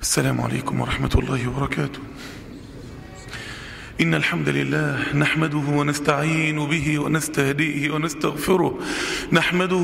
السلام عليكم ورحمة الله وبركاته إن الحمد لله نحمده ونستعين به ونستهديه ونستغفره نحمده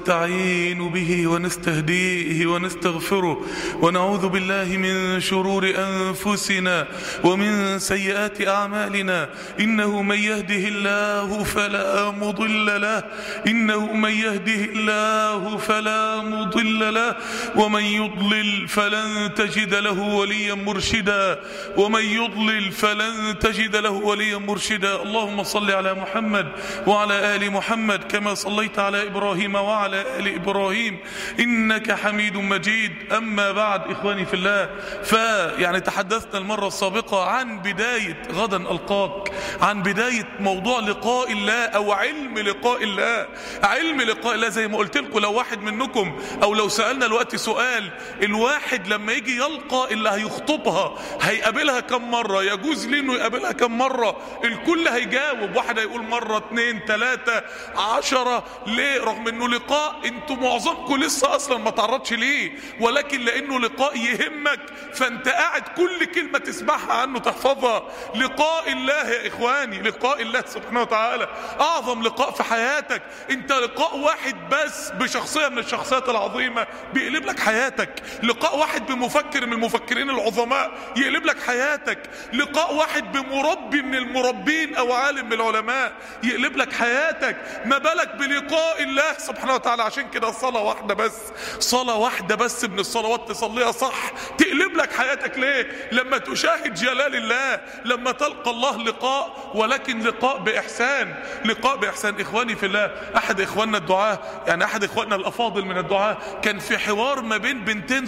ونستعين به ونستهديه ونستغفره ونعوذ بالله من شرور أنفسنا ومن سيئات أعمالنا إنه من يهده الله فلا مضل له إنه من يهده الله فلا مضل له ومن يضلل فلن تجد له وليا مرشدا ومن يضلل فلن تجد له وليا مرشدا اللهم صل على محمد وعلى آل محمد كما صليت على إبراهيم وعلى آل إبراهيم إنك حميد مجيد أما بعد إخواني في الله فيعني تحدثنا المرة السابقة عن بداية غدا ألقاك عن بداية موضوع لقاء الله أو علم لقاء الله علم لقاء الله زي ما قلت لكم لو واحد منكم أو لو سألنا الوقت سؤال الواحد لما يجي يلقى اللي هيخطبها هيقابلها كم مرة يجوز ليه انه يقابلها كم مرة الكل هيجاوب واحد هيقول مرة اتنين تلاتة عشرة ليه رغم انه لقاء انتوا معظمكم لسه اصلا ما تعرضش ليه ولكن لانه لقاء يهمك فانت قاعد كل كلمة تسمعها عنه تحفظها لقاء الله يا اخواني لقاء الله سبحانه وتعالى اعظم لقاء في حياتك انت لقاء واحد بس بشخصية من الشخصيات العظيمة بيقلب لك حياتك لقاء واحد بمفكر من المفكرين العظماء يقلب لك حياتك لقاء واحد بمربي من المربين او عالم من العلماء يقلب لك حياتك ما بالك بلقاء الله سبحانه وتعالى عشان كده صلاة واحدة بس صلاة واحدة بس من الصلوات تصليها صح تقلب لك حياتك ليه لما تشاهد جلال الله لما تلقى الله لقاء ولكن لقاء بإحسان لقاء بإحسان إخواني في الله أحد إخواننا الدعاة يعني أحد إخواننا الأفاضل من الدعاة كان في حوار ما بين بنتين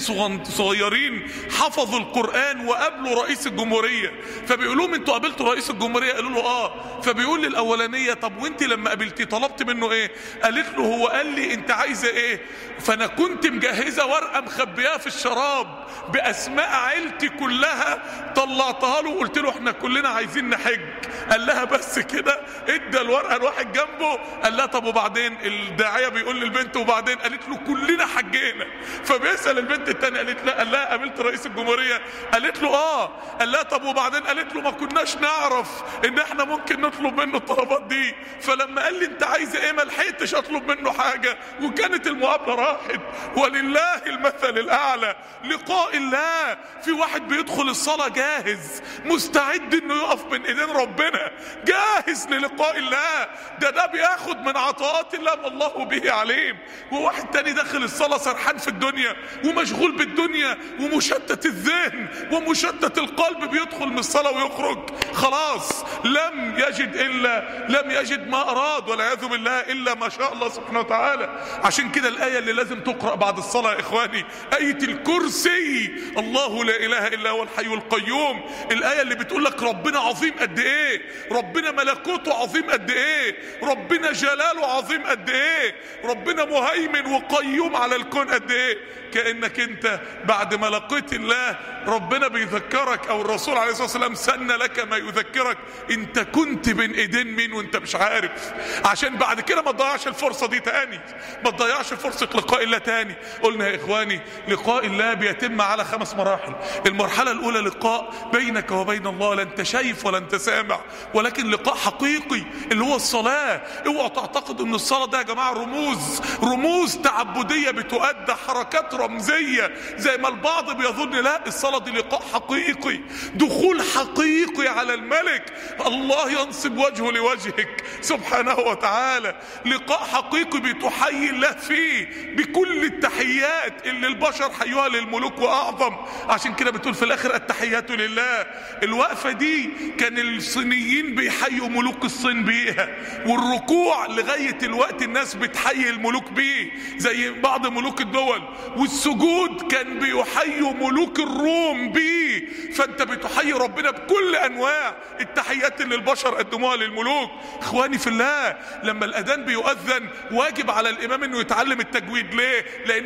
صغيرين حفظوا القرآن وقابلوا رئيس الجمهورية فبيقولوا لهم انتوا قابلتوا رئيس الجمهورية قالوا له اه فبيقول للأولانية طب وانت لما قابلتيه طلبت منه ايه قالت له هو قال لي انت عايزة ايه فانا كنت مجهزة ورقة مخبياها في الشراب بأسماء عيلتي كلها طلعتها له وقلت له احنا كلنا عايزين نحج قال لها بس كده ادى الورقة الواحد جنبه قال لها طب وبعدين الداعية بيقول للبنت وبعدين قالت له كلنا حجينا فبيسأل البنت التانية قالت لا قال لها قابلت رئيس الجمهورية قالت له اه قال لها طب وبعدين قالت له ما كناش نعرف ان احنا ممكن نطلب منه الطلبات دي فلما قال لي انت عايز ايه ما لحقتش اطلب منه حاجة وكانت المقابلة راحت ولله المثل الاعلى لقاء الله في واحد بيدخل الصلاة جاهز مستعد انه يقف من ايدين ربنا جاهز للقاء الله ده ده بياخد من عطاءات الله ما الله به عليم وواحد تاني داخل الصلاة سرحان في الدنيا ومشغول بالدنيا ومشتت الذهن ومشتت القلب بيدخل من الصلاة ويخرج خلاص لم يجد إلا لم يجد ما أراد والعياذ بالله إلا ما شاء الله سبحانه وتعالى عشان كده الآية اللي لازم تقرأ بعد الصلاة يا إخواني آية الكرسي الله لا إله إلا هو الحي القيوم الآية اللي بتقول لك ربنا عظيم قد إيه ربنا ملكوته عظيم قد إيه ربنا جلاله عظيم قد إيه ربنا مهيمن وقيوم على الكون قد إيه كأنك أنت بعد ما لقيت الله ربنا بيذكرك أو الرسول عليه الصلاة والسلام سن لك ما يذكرك أنت كنت بين إيدين مين وأنت مش عارف عشان بعد كده ما تضيعش الفرصة دي تاني ما تضيعش فرصة لقاء الله تاني قلنا يا إخواني لقاء الله بيتم على خمس مراحل المرحلة الأولى لقاء بينك وبين الله لا أنت شايف ولا أنت سامع ولكن لقاء حقيقي اللي هو الصلاة اوعوا تعتقدوا ان الصلاة ده يا جماعة رموز رموز تعبدية بتؤدى حركات رمزية زي ما البعض بيظن لا الصلاة دي لقاء حقيقي دخول حقيقي على الملك الله ينصب وجهه لوجهك سبحانه وتعالى لقاء حقيقي بتحيي الله فيه بكل التحيات اللي البشر حيوها للملوك واعظم عشان كده بتقول في الاخر التحيات لله الوقفة دي كان الصينيين بيحيوا ملوك الصين بيها والركوع لغاية الوقت الناس بتحيي الملوك بيه زي بعض ملوك الدول والسجود كان بيحيوا ملوك الروم بيه فانت بتحيي ربنا بكل انواع التحيات اللي البشر قدموها للملوك اخواني في الله لما الاذان بيؤذن واجب على الامام انه يتعلم التجويد ليه لانه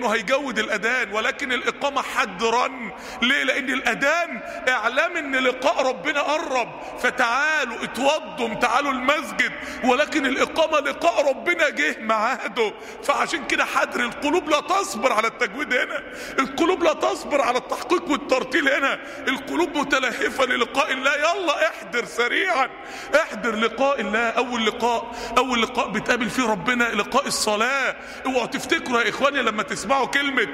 لانه هيجود الاذان ولكن الاقامه حد رن ليه لان الاذان اعلام ان لقاء ربنا قرب فتعالوا اتوضوا تعالوا المسجد ولكن الاقامه لقاء ربنا جه ميعاده فعشان كده حدر القلوب لا تصبر على التجويد هنا القلوب لا تصبر على التحقيق والترتيل هنا القلوب متلهفه للقاء الله يلا احضر سريعا احضر لقاء الله اول لقاء اول لقاء بتقابل فيه ربنا لقاء الصلاه اوعوا تفتكروا يا اخواني لما تسمعوا كلمه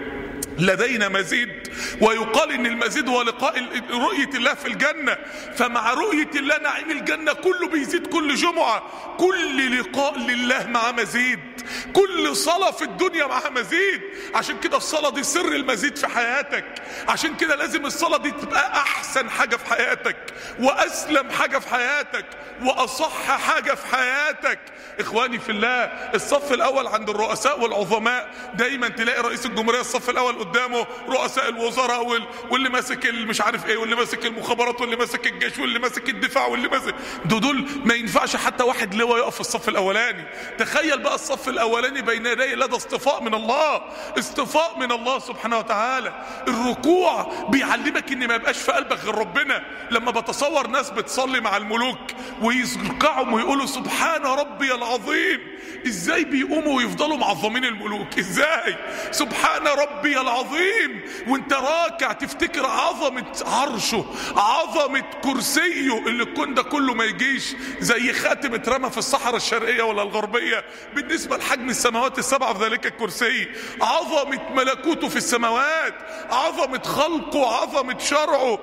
لدينا مزيد ويقال ان المزيد هو لقاء رؤية الله في الجنة فمع رؤية الله نعيم الجنة كله بيزيد كل جمعة كل لقاء لله مع مزيد كل صلاة في الدنيا معها مزيد عشان كده الصلاة دي سر المزيد في حياتك عشان كده لازم الصلاة دي تبقى احسن حاجة في حياتك واسلم حاجة في حياتك واصح حاجة في حياتك اخواني في الله الصف الاول عند الرؤساء والعظماء دايما تلاقي رئيس الجمهورية الصف الاول قدامه رؤساء الوزراء وال... واللي ماسك مش عارف ايه واللي ماسك المخابرات واللي ماسك الجيش واللي ماسك الدفاع واللي ماسك دول, دول ما ينفعش حتى واحد لواء يقف في الصف الاولاني تخيل بقى الصف الاولاني بين يدي لدى اصطفاء من الله اصطفاء من الله سبحانه وتعالى الركوع بيعلمك ان ما يبقاش في قلبك غير ربنا لما بتصور ناس بتصلي مع الملوك ويركعوا ويقولوا سبحان ربي العظيم ازاي بيقوموا ويفضلوا معظمين الملوك ازاي سبحان ربي العظيم وانت راكع تفتكر عظمة عرشه عظمة كرسيه اللي الكون ده كله ما يجيش زي خاتم اترمى في الصحراء الشرقية ولا الغربية بالنسبة لحجم السماوات السبعة في ذلك الكرسي عظمة ملكوته في السماوات عظمة خلقه عظمة شرعه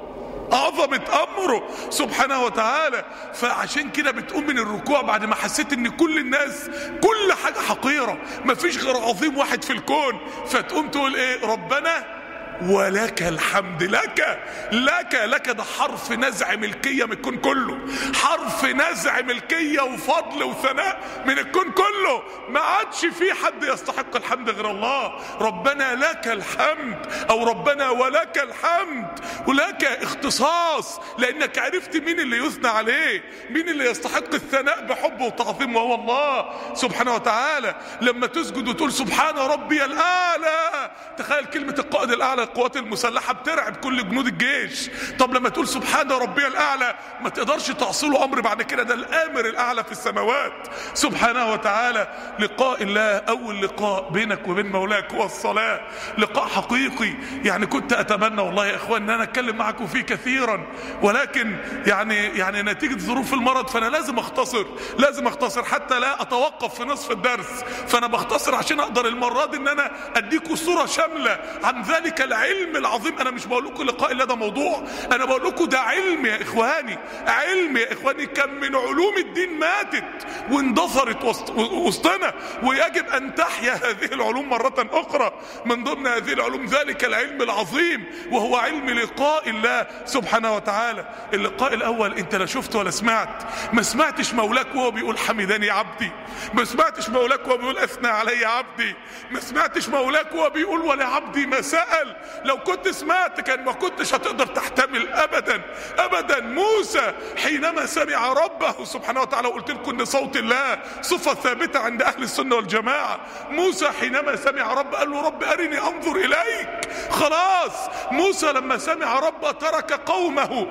عظمة امره سبحانه وتعالى فعشان كده بتقوم من الركوع بعد ما حسيت ان كل الناس كل حاجة حقيرة مفيش غير عظيم واحد في الكون فتقوم تقول ايه ربنا ولك الحمد لك لك لك ده حرف نزع ملكية من الكون كله حرف نزع ملكية وفضل وثناء من الكون كله ما عادش في حد يستحق الحمد غير الله ربنا لك الحمد او ربنا ولك الحمد ولك اختصاص لانك عرفت مين اللي يثنى عليه مين اللي يستحق الثناء بحب وتعظيم وهو الله سبحانه وتعالى لما تسجد وتقول سبحان ربي الاعلى تخيل كلمة القائد الاعلى القوات المسلحة بترعب كل جنود الجيش طب لما تقول سبحان ربي الأعلى ما تقدرش تعصله أمر بعد كده ده الآمر الأعلى في السماوات سبحانه وتعالى لقاء الله أول لقاء بينك وبين مولاك هو الصلاة لقاء حقيقي يعني كنت أتمنى والله يا إخوان أن أنا أتكلم معكم فيه كثيرا ولكن يعني يعني نتيجة ظروف المرض فأنا لازم أختصر لازم أختصر حتى لا أتوقف في نصف الدرس فأنا بختصر عشان أقدر المرة دي أن أنا أديكم صورة شاملة عن ذلك العلم العظيم انا مش بقول لكم لقاء الله ده موضوع انا بقول لكم ده علم يا اخواني علم يا اخواني كم من علوم الدين ماتت واندثرت وسط وسطنا ويجب ان تحيا هذه العلوم مرة اخرى من ضمن هذه العلوم ذلك العلم العظيم وهو علم لقاء الله سبحانه وتعالى اللقاء الاول انت لا شفت ولا سمعت ما سمعتش مولاك وهو بيقول حمدني عبدي ما سمعتش مولاك وهو بيقول اثنى علي عبدي ما سمعتش مولاك وهو بيقول ولعبدي ما سأل لو كنت سمعت كان ما كنتش هتقدر تحتمل ابدا ابدا موسى حينما سمع ربه سبحانه وتعالى وقلت لكم ان صوت الله صفه ثابته عند اهل السنه والجماعه موسى حينما سمع رب قال له رب ارني انظر اليك خلاص موسى لما سمع رب ترك قومه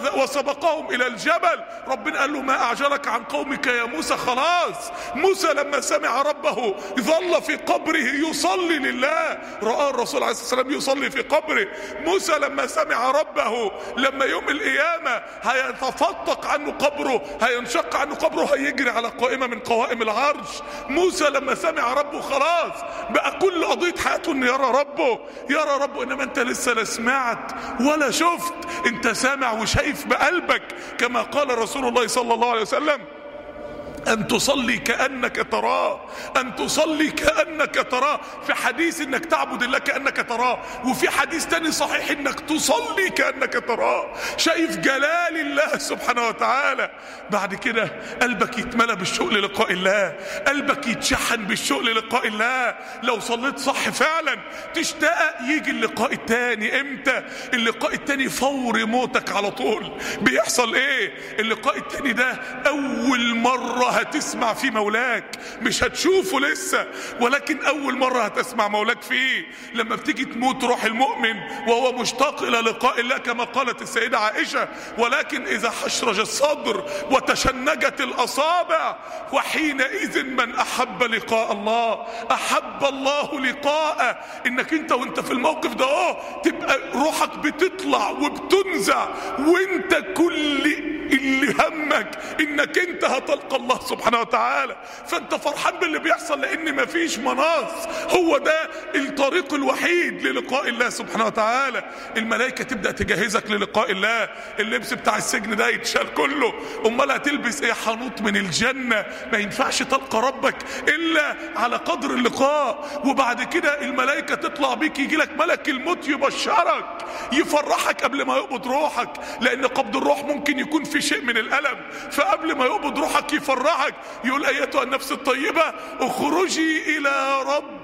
وسبقهم الى الجبل ربنا قال له ما اعجلك عن قومك يا موسى خلاص موسى لما سمع ربه ظل في قبره يصلي لله راى الرسول عليه الصلاه والسلام يصلي في قبره موسى لما سمع ربه لما يوم القيامة هيتفتق عنه قبره هينشق عنه قبره هيجري على قائمة من قوائم العرش موسى لما سمع ربه خلاص بقى كل قضية حياته انه يرى ربه يرى ربه انما انت لسه لا سمعت ولا شفت انت سامع وشايف بقلبك كما قال رسول الله صلى الله عليه وسلم أن تصلي كأنك تراه أن تصلي كأنك تراه في حديث أنك تعبد الله كأنك تراه وفي حديث تاني صحيح أنك تصلي كأنك تراه شايف جلال الله سبحانه وتعالى بعد كده قلبك يتملى بالشوق للقاء الله قلبك يتشحن بالشوق للقاء الله لو صليت صح فعلا تشتاق يجي اللقاء التاني امتى اللقاء التاني فور موتك على طول بيحصل ايه اللقاء التاني ده اول مرة هتسمع فيه مولاك مش هتشوفه لسه ولكن اول مرة هتسمع مولاك فيه لما بتيجي تموت روح المؤمن وهو مشتاق الى لقاء الله كما قالت السيدة عائشة ولكن اذا حشرج الصدر وتشنجت الاصابع وحينئذ من احب لقاء الله احب الله لقاءه انك انت وانت في الموقف ده اه تبقى روحك بتطلع وبتنزع وانت كل اللي همك انك انت هتلقى الله سبحانه وتعالى فانت فرحان باللي بيحصل لان مفيش مناص هو ده الطريق الوحيد للقاء الله سبحانه وتعالى الملائكه تبدا تجهزك للقاء الله اللبس بتاع السجن ده يتشال كله امال هتلبس ايه حنوط من الجنه ما ينفعش تلقى ربك الا على قدر اللقاء وبعد كده الملائكه تطلع بيك يجي لك ملك الموت يبشرك يفرحك قبل ما يقبض روحك لان قبض الروح ممكن يكون في شيء من الالم فقبل ما يقبض روحك يفرحك يقول ايتها النفس الطيبه اخرجي الى رب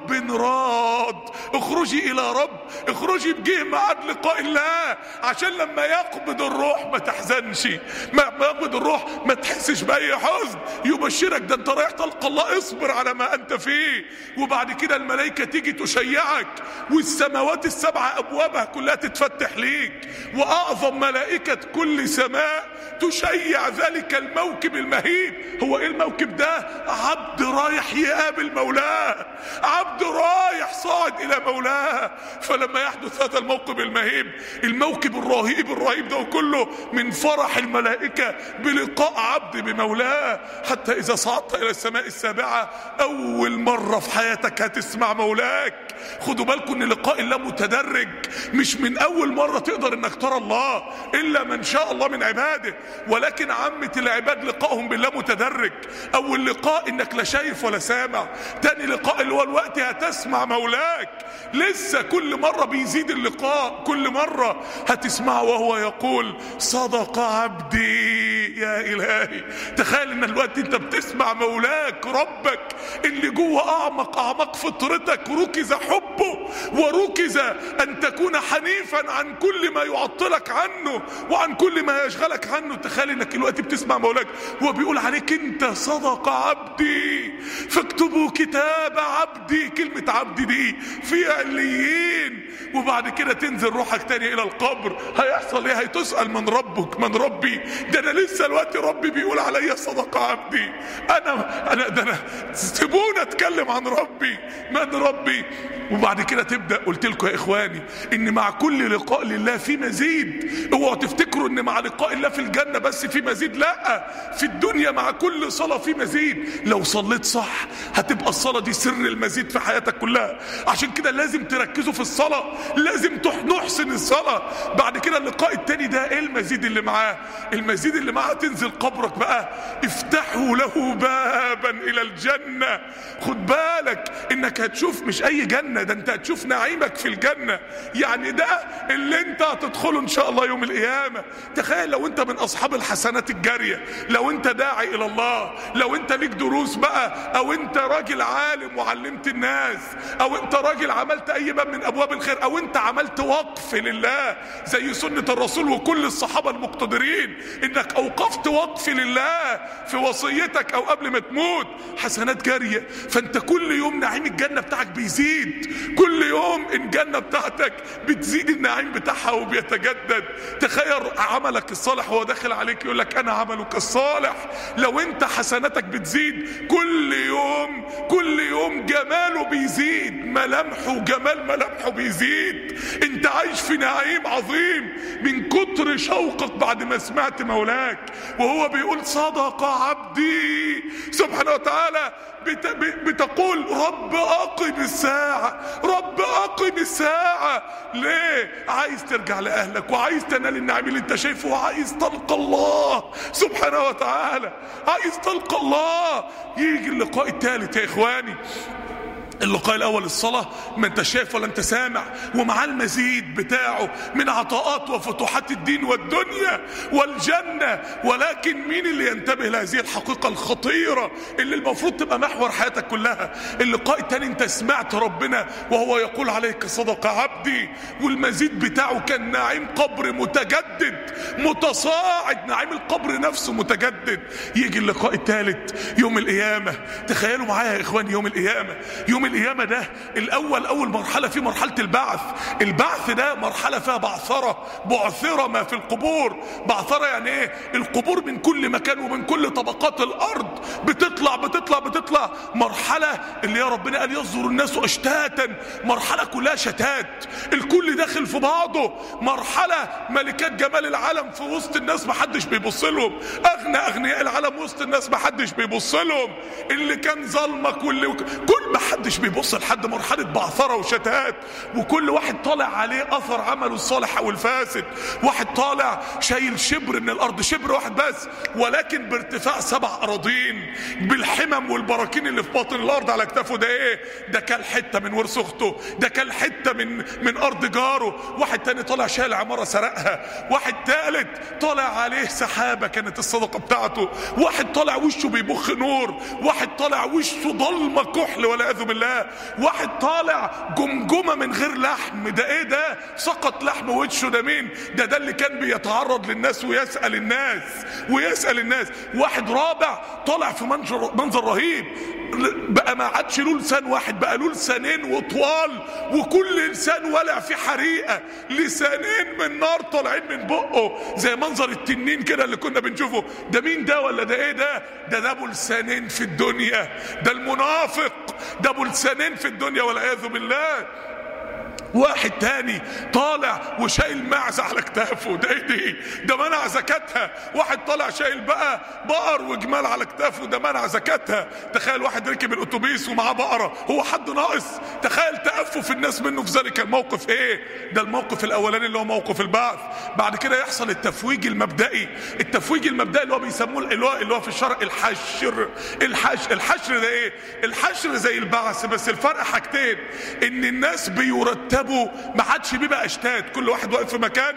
راد اخرجي الى رب اخرجي بجه ميعاد لقاء الله عشان لما يقبض الروح ما تحزنش ما ما يقبض الروح ما تحسش باي حزن يبشرك ده انت رايح تلقى الله اصبر على ما انت فيه وبعد كده الملائكه تيجي تشيعك والسماوات السبعه ابوابها كلها تتفتح ليك واعظم ملائكه كل سماء تشيع ذلك الموكب المهيب هو ايه الموكب ده عبد رايح يقابل مولاه عبد رايح صاعد الى مولاه فلما يحدث هذا الموكب المهيب الموكب الرهيب الرهيب ده كله من فرح الملائكة بلقاء عبد بمولاه حتى اذا صعدت الى السماء السابعة اول مرة في حياتك هتسمع مولاك خدوا بالكم ان لقاء الله متدرج مش من اول مرة تقدر انك ترى الله الا من شاء الله من عباده ولكن عامة العباد لقائهم بالله متدرج اول لقاء انك لا شايف ولا سامع تاني لقاء اللي هو الوقت هتسمع مولاك لسه كل مرة بيزيد اللقاء كل مرة هتسمعه وهو يقول صدق عبدي يا الهي تخيل ان الوقت انت بتسمع مولاك ربك اللي جوه اعمق اعماق فطرتك ركز حبه وركز ان تكون حنيفا عن كل ما يعطلك عنه وعن كل ما يشغلك عنه تخيل انك الوقت بتسمع مولاك وهو بيقول عليك انت صدق عبدي فاكتبوا كتاب عبدي كلمة عبدي دي في عليين وبعد كده تنزل روحك تاني الى القبر هيحصل ايه هتسأل من ربك من ربي ده انا لسه الوقت ربي بيقول عليا صدق عبدي انا انا ده انا سيبوني اتكلم عن ربي من ربي وبعد كده تبدا قلت لكم يا اخواني ان مع كل لقاء لله في مزيد اوعوا تفتكروا ان مع لقاء الله في الجنه بس في مزيد لا في الدنيا مع كل صلاه في مزيد لو صليت صح هتبقى الصلاه دي سر المزيد في حياتك كلها عشان كده لازم تركزوا في الصلاه لازم نحسن الصلاه بعد كده اللقاء التاني ده ايه المزيد اللي معاه المزيد اللي معاه تنزل قبرك بقى افتحوا له بابا الى الجنه خد بالك انك هتشوف مش اي جنه ده انت هتشوف نعيمك في الجنه يعني ده اللي انت هتدخله ان شاء الله يوم القيامه تخيل لو انت من اصحاب الحسنات الجاريه لو انت داعي الى الله لو انت ليك دروس بقى او انت راجل عالم وعلمت الناس او انت راجل عملت اي باب من ابواب الخير او انت عملت وقف لله زي سنه الرسول وكل الصحابه المقتدرين انك اوقفت وقف لله في وصيتك او قبل ما تموت حسنات جاريه فانت كل يوم نعيم الجنه بتاعك بيزيد كل يوم الجنه بتاعتك بتزيد النعيم بتاعها وبيتجدد تخيل عملك الصالح وهو داخل عليك يقول لك انا عملك الصالح لو انت حسناتك بتزيد كل يوم كل يوم جماله بيزيد ملامحه جمال ملامحه بيزيد انت عايش في نعيم عظيم من كتر شوقك بعد ما سمعت مولاك وهو بيقول صدق عبدي سبحانه وتعالى بت بتقول رب اقم الساعة رب اقم الساعة ليه عايز ترجع لاهلك وعايز تنال النعيم اللي انت شايفه وعايز تلقى الله سبحانه وتعالى عايز تلقى الله يجي اللقاء الثالث يا اخواني اللقاء الاول الصلاه ما انت شايف ولا انت سامع ومعاه المزيد بتاعه من عطاءات وفتوحات الدين والدنيا والجنه ولكن مين اللي ينتبه لهذه الحقيقه الخطيره اللي المفروض تبقى محور حياتك كلها اللقاء التاني انت سمعت ربنا وهو يقول عليك صدق عبدي والمزيد بتاعه كان نعيم قبر متجدد متصاعد نعيم القبر نفسه متجدد يجي اللقاء الثالث يوم القيامه تخيلوا معايا يا اخوان يوم القيامه يوم القيامة ده الأول أول مرحلة في مرحلة البعث البعث ده مرحلة فيها بعثرة بعثرة ما في القبور بعثرة يعني إيه القبور من كل مكان ومن كل طبقات الأرض بتطلع بتطلع بتطلع مرحلة اللي يا ربنا قال يصدر الناس أشتاتا مرحلة كلها شتات الكل داخل في بعضه مرحلة ملكات جمال العالم في وسط الناس محدش بيبص لهم أغنى أغنياء العالم وسط الناس محدش بيبص لهم اللي كان ظلمك واللي كل محدش بيبص لحد مرحلة بعثرة وشتات وكل واحد طالع عليه أثر عمله الصالح أو الفاسد واحد طالع شايل شبر من الأرض شبر واحد بس ولكن بارتفاع سبع أراضين بالحمم والبراكين اللي في باطن الأرض على كتافه ده إيه ده كان حتة من ورث أخته ده كان حتة من من أرض جاره واحد تاني طالع شايل عمارة سرقها واحد تالت طالع عليه سحابة كانت الصدقة بتاعته واحد طالع وشه بيبخ نور واحد طالع وشه ضلمة كحل والعياذ بالله واحد طالع جمجمة من غير لحم ده ايه ده سقط لحم وشه ده مين ده ده اللي كان بيتعرض للناس ويسأل الناس ويسأل الناس واحد رابع طالع في منظر, منظر رهيب بقى ما عادش له لسان واحد بقى له لسانين وطوال وكل لسان ولع في حريقه لسانين من نار طالعين من بقه زي منظر التنين كده اللي كنا بنشوفه ده مين ده ولا ده ايه ده ده ده ابو لسانين في الدنيا ده المنافق ده ابو لسانين في الدنيا والعياذ بالله واحد تاني طالع وشايل معزة على كتافه ده ايه دي ده منع زكاتها واحد طالع شايل بقى بقر وجمال على كتافه ده منع زكاتها تخيل واحد ركب الاتوبيس ومعاه بقرة هو حد ناقص تخيل تأفف الناس منه في ذلك الموقف ايه ده الموقف الاولاني اللي هو موقف البعث بعد كده يحصل التفويج المبدئي التفويج المبدئي اللي هو بيسموه اللي هو اللي هو في الشرع الحشر الحشر الحشر ده ايه الحشر زي البعث بس الفرق حاجتين ان الناس بيرتبوا بيرتبوا ما حدش بيبقى اشتات كل واحد واقف في مكان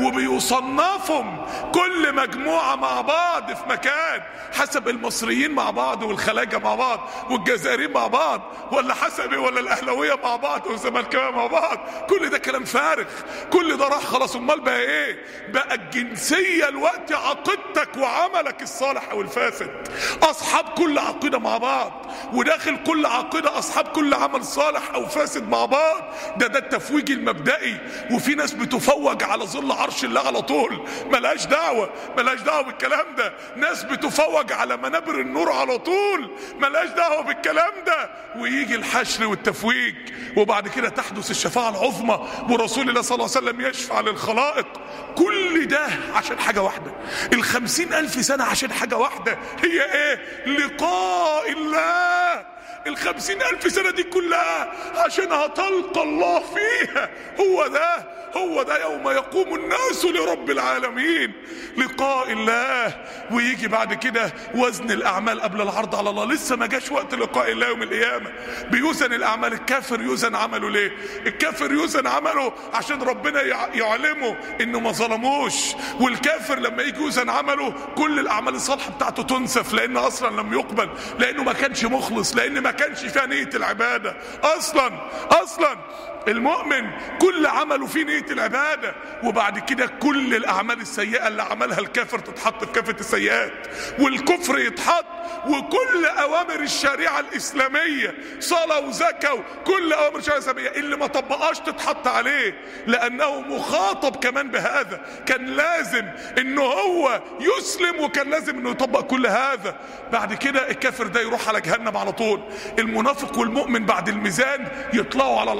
وبيصنفهم كل مجموعة مع بعض في مكان حسب المصريين مع بعض والخلاجة مع بعض والجزائريين مع بعض ولا حسب ولا الاهلاوية مع بعض والزملكاوية مع بعض كل ده كلام فارغ كل ده راح خلاص امال بقى ايه بقى الجنسية الوقت عقيدتك وعملك الصالح او الفاسد اصحاب كل عقيدة مع بعض وداخل كل عقيدة اصحاب كل عمل صالح او فاسد مع بعض ده ده التفويج المبدئي وفي ناس بتفوج على ظل عرش الله على طول ملهاش دعوة ملهاش دعوة بالكلام ده ناس بتفوج على منابر النور على طول ملهاش دعوة بالكلام ده ويجي الحشر والتفويج وبعد كده تحدث الشفاعة العظمى ورسول الله صلى الله عليه وسلم يشفع للخلائق كل ده عشان حاجة واحدة الخمسين ألف سنة عشان حاجة واحدة هي ايه لقاء الله الخمسين ألف سنة دي كلها عشان هتلقى الله فيها هو ده هو ده يوم يقوم الناس لرب العالمين لقاء الله ويجي بعد كده وزن الأعمال قبل العرض على الله لسه ما جاش وقت لقاء الله يوم القيامة بيوزن الأعمال الكافر يوزن عمله ليه الكافر يوزن عمله عشان ربنا يعلمه إنه ما ظلموش والكافر لما يجي يوزن عمله كل الأعمال الصالحة بتاعته تنسف لأن أصلا لم يقبل لأنه ما كانش مخلص لأن ما كانش فيها نية العبادة أصلا أصلا المؤمن كل عمله فيه نية العبادة وبعد كده كل الأعمال السيئة اللي عملها الكافر تتحط في كافة السيئات والكفر يتحط وكل أوامر الشريعة الإسلامية صلاة وزكاة وكل أوامر الشريعة الإسلامية اللي ما طبقهاش تتحط عليه لأنه مخاطب كمان بهذا كان لازم إنه هو يسلم وكان لازم إنه يطبق كل هذا بعد كده الكافر ده يروح على جهنم على طول المنافق والمؤمن بعد الميزان يطلعوا على العرض على الله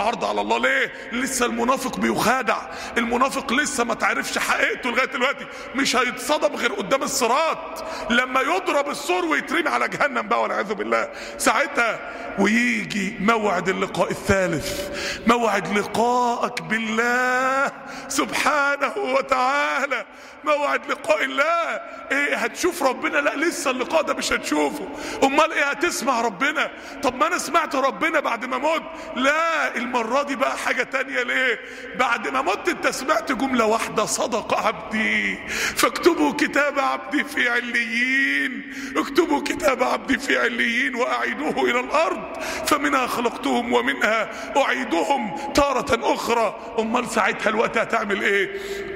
الله ليه لسه المنافق بيخادع المنافق لسه ما تعرفش حقيقته لغايه دلوقتي مش هيتصدم غير قدام الصراط لما يضرب السور ويترمي على جهنم بقى والعياذ بالله ساعتها ويجي موعد اللقاء الثالث موعد لقائك بالله سبحانه وتعالى موعد لقاء الله ايه هتشوف ربنا لا لسه اللقاء ده مش هتشوفه امال ايه هتسمع ربنا طب ما انا سمعت ربنا بعد ما مت لا المرة دي بقى حاجة تانية ليه بعد ما مت انت سمعت جملة واحدة صدق عبدي فاكتبوا كتاب عبدي في عليين اكتبوا كتاب عبدي في عليين واعيدوه الى الارض فمنها خلقتهم ومنها اعيدهم تارة اخرى امال ساعتها الوقت هتعمل ايه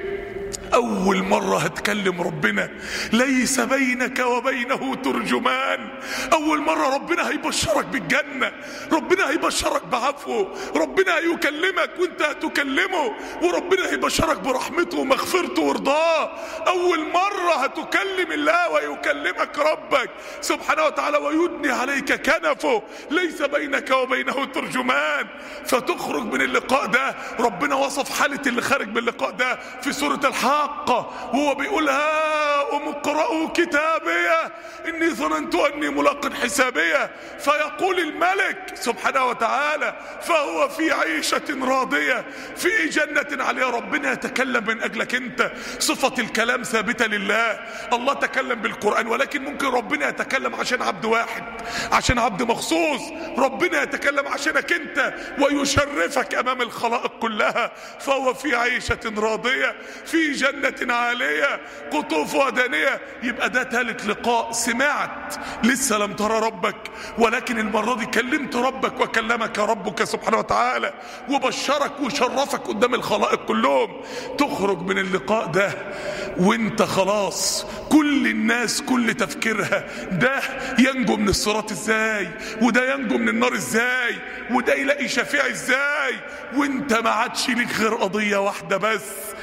أول مرة هتكلم ربنا ليس بينك وبينه ترجمان أول مرة ربنا هيبشرك بالجنة ربنا هيبشرك بعفوه ربنا هيكلمك وانت هتكلمه وربنا هيبشرك برحمته ومغفرته ورضاه أول مرة هتكلم الله ويكلمك ربك سبحانه وتعالى ويدني عليك كنفه ليس بينك وبينه ترجمان فتخرج من اللقاء ده ربنا وصف حالة اللي خارج من اللقاء ده في سورة الحق الحق وهو بيقول هاؤم اقرأوا كتابيه إني ظننت أني ملاق حسابيه فيقول الملك سبحانه وتعالى فهو في عيشة راضية في جنة عليها ربنا يتكلم من أجلك أنت صفة الكلام ثابتة لله الله تكلم بالقرآن ولكن ممكن ربنا يتكلم عشان عبد واحد عشان عبد مخصوص ربنا يتكلم عشانك أنت ويشرفك أمام الخلائق كلها فهو في عيشة راضية في جنة عالية قطوفها دانية يبقى ده ثالث لقاء سمعت لسه لم ترى ربك ولكن المرة دي كلمت ربك وكلمك ربك سبحانه وتعالى وبشرك وشرفك قدام الخلائق كلهم تخرج من اللقاء ده وانت خلاص كل الناس كل تفكيرها ده ينجو من الصراط ازاي وده ينجو من النار ازاي وده يلاقي شفيع ازاي وانت ما عادش ليك غير قضية واحدة بس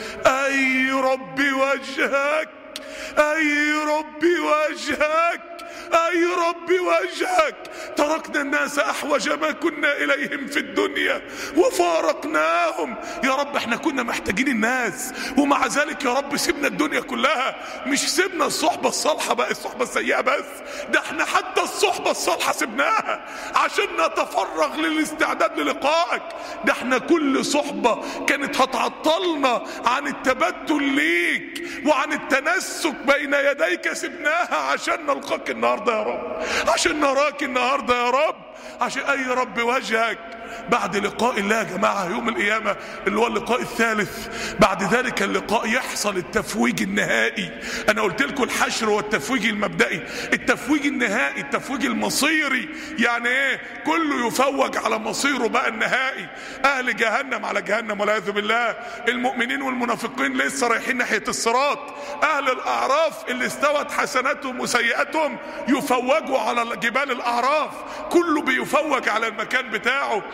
اي ربي وجهك اي ربي وجهك اي ربي وجهك تركنا الناس احوج ما كنا اليهم في الدنيا وفارقناهم يا رب احنا كنا محتاجين الناس ومع ذلك يا رب سيبنا الدنيا كلها مش سيبنا الصحبة الصالحة بقى الصحبة السيئة بس ده احنا حتى الصحبة الصالحة سيبناها عشان نتفرغ للاستعداد للقائك ده احنا كل صحبة كانت هتعطلنا عن التبتل ليك وعن التنسك بين يديك سيبناها عشان نلقاك النهارده يا رب عشان نراك النهارده يا رب عشان اي رب وجهك بعد لقاء الله يا جماعة يوم القيامة اللي هو اللقاء الثالث بعد ذلك اللقاء يحصل التفويج النهائي أنا قلت لكم الحشر والتفويج المبدئي التفويج النهائي التفويج المصيري يعني إيه كله يفوج على مصيره بقى النهائي أهل جهنم على جهنم والعياذ بالله المؤمنين والمنافقين لسه رايحين ناحية الصراط أهل الأعراف اللي استوت حسناتهم وسيئاتهم يفوجوا على جبال الأعراف كله بيفوج على المكان بتاعه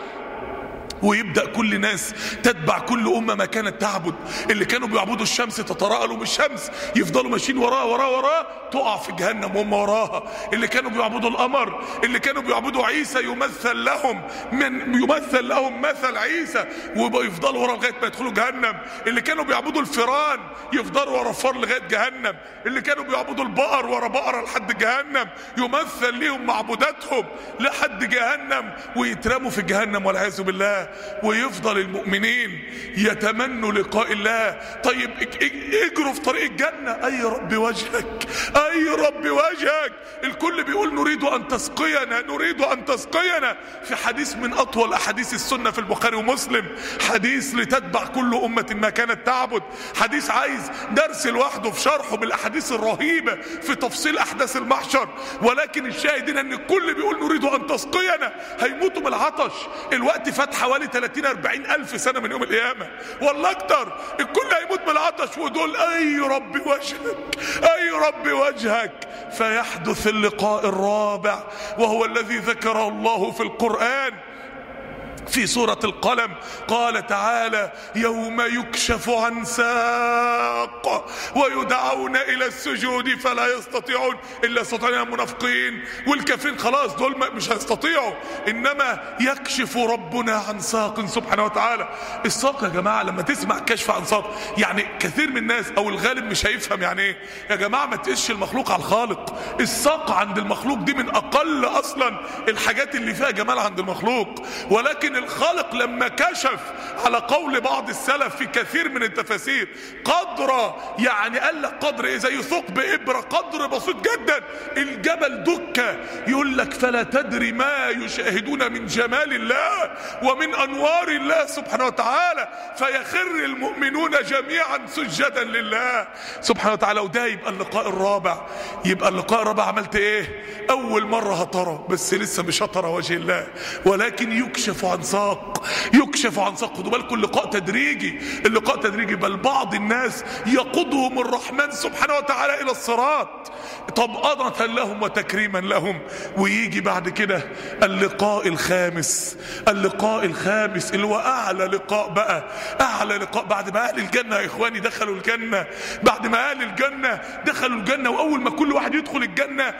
ويبدا كل ناس تتبع كل امه ما كانت تعبد اللي كانوا بيعبدوا الشمس تتراءلوا بالشمس يفضلوا ماشيين وراها وراها وراها تقع في جهنم وهم وراها اللي كانوا بيعبدوا القمر اللي كانوا بيعبدوا عيسى يمثل لهم من يمثل لهم مثل عيسى ويفضلوا ورا لغايه ما يدخلوا جهنم اللي كانوا بيعبدوا الفيران يفضلوا ورا الفار لغايه جهنم اللي كانوا بيعبدوا البقر ورا بقره لحد جهنم يمثل ليهم معبوداتهم لحد جهنم ويترموا في جهنم والعياذ بالله ويفضل المؤمنين يتمنوا لقاء الله طيب اجروا في طريق الجنة اي رب وجهك اي رب وجهك الكل بيقول نريد ان تسقينا نريد ان تسقينا في حديث من اطول احاديث السنة في البخاري ومسلم حديث لتتبع كل امة ما كانت تعبد حديث عايز درس لوحده في شرحه بالاحاديث الرهيبة في تفصيل احداث المحشر ولكن الشاهدين ان الكل بيقول نريد ان تسقينا هيموتوا من العطش الوقت فات حوالي 30 40 الف سنه من يوم القيامه والله اكتر الكل هيموت من العطش ودول اي رب وجهك اي رب وجهك فيحدث اللقاء الرابع وهو الذي ذكره الله في القران في سورة القلم قال تعالى يوم يكشف عن ساق ويدعون إلى السجود فلا يستطيعون إلا يستطيعون المنافقين والكافرين خلاص دول مش هيستطيعوا إنما يكشف ربنا عن ساق سبحانه وتعالى الساق يا جماعة لما تسمع كشف عن ساق يعني كثير من الناس أو الغالب مش هيفهم يعني إيه يا جماعة ما تقش المخلوق على الخالق الساق عند المخلوق دي من أقل أصلا الحاجات اللي فيها جمال عند المخلوق ولكن الخالق لما كشف على قول بعض السلف في كثير من التفاسير قدر يعني قال لك قدر ايه زي ثقب ابره قدر بسيط جدا الجبل دكه يقول لك فلا تدري ما يشاهدون من جمال الله ومن انوار الله سبحانه وتعالى فيخر المؤمنون جميعا سجدا لله سبحانه وتعالى وده يبقى اللقاء الرابع يبقى اللقاء الرابع عملت ايه اول مره هترى بس لسه مش هترى وجه الله ولكن يكشف عن ساق يكشف عن ساق خدوا بالكم اللقاء تدريجي اللقاء تدريجي بل بعض الناس يقودهم الرحمن سبحانه وتعالى الى الصراط طمأنة لهم وتكريما لهم ويجي بعد كده اللقاء الخامس اللقاء الخامس اللي هو اعلى لقاء بقى اعلى لقاء بعد ما اهل الجنه يا اخواني دخلوا الجنه بعد ما اهل الجنه دخلوا الجنه واول ما كل واحد يدخل الجنه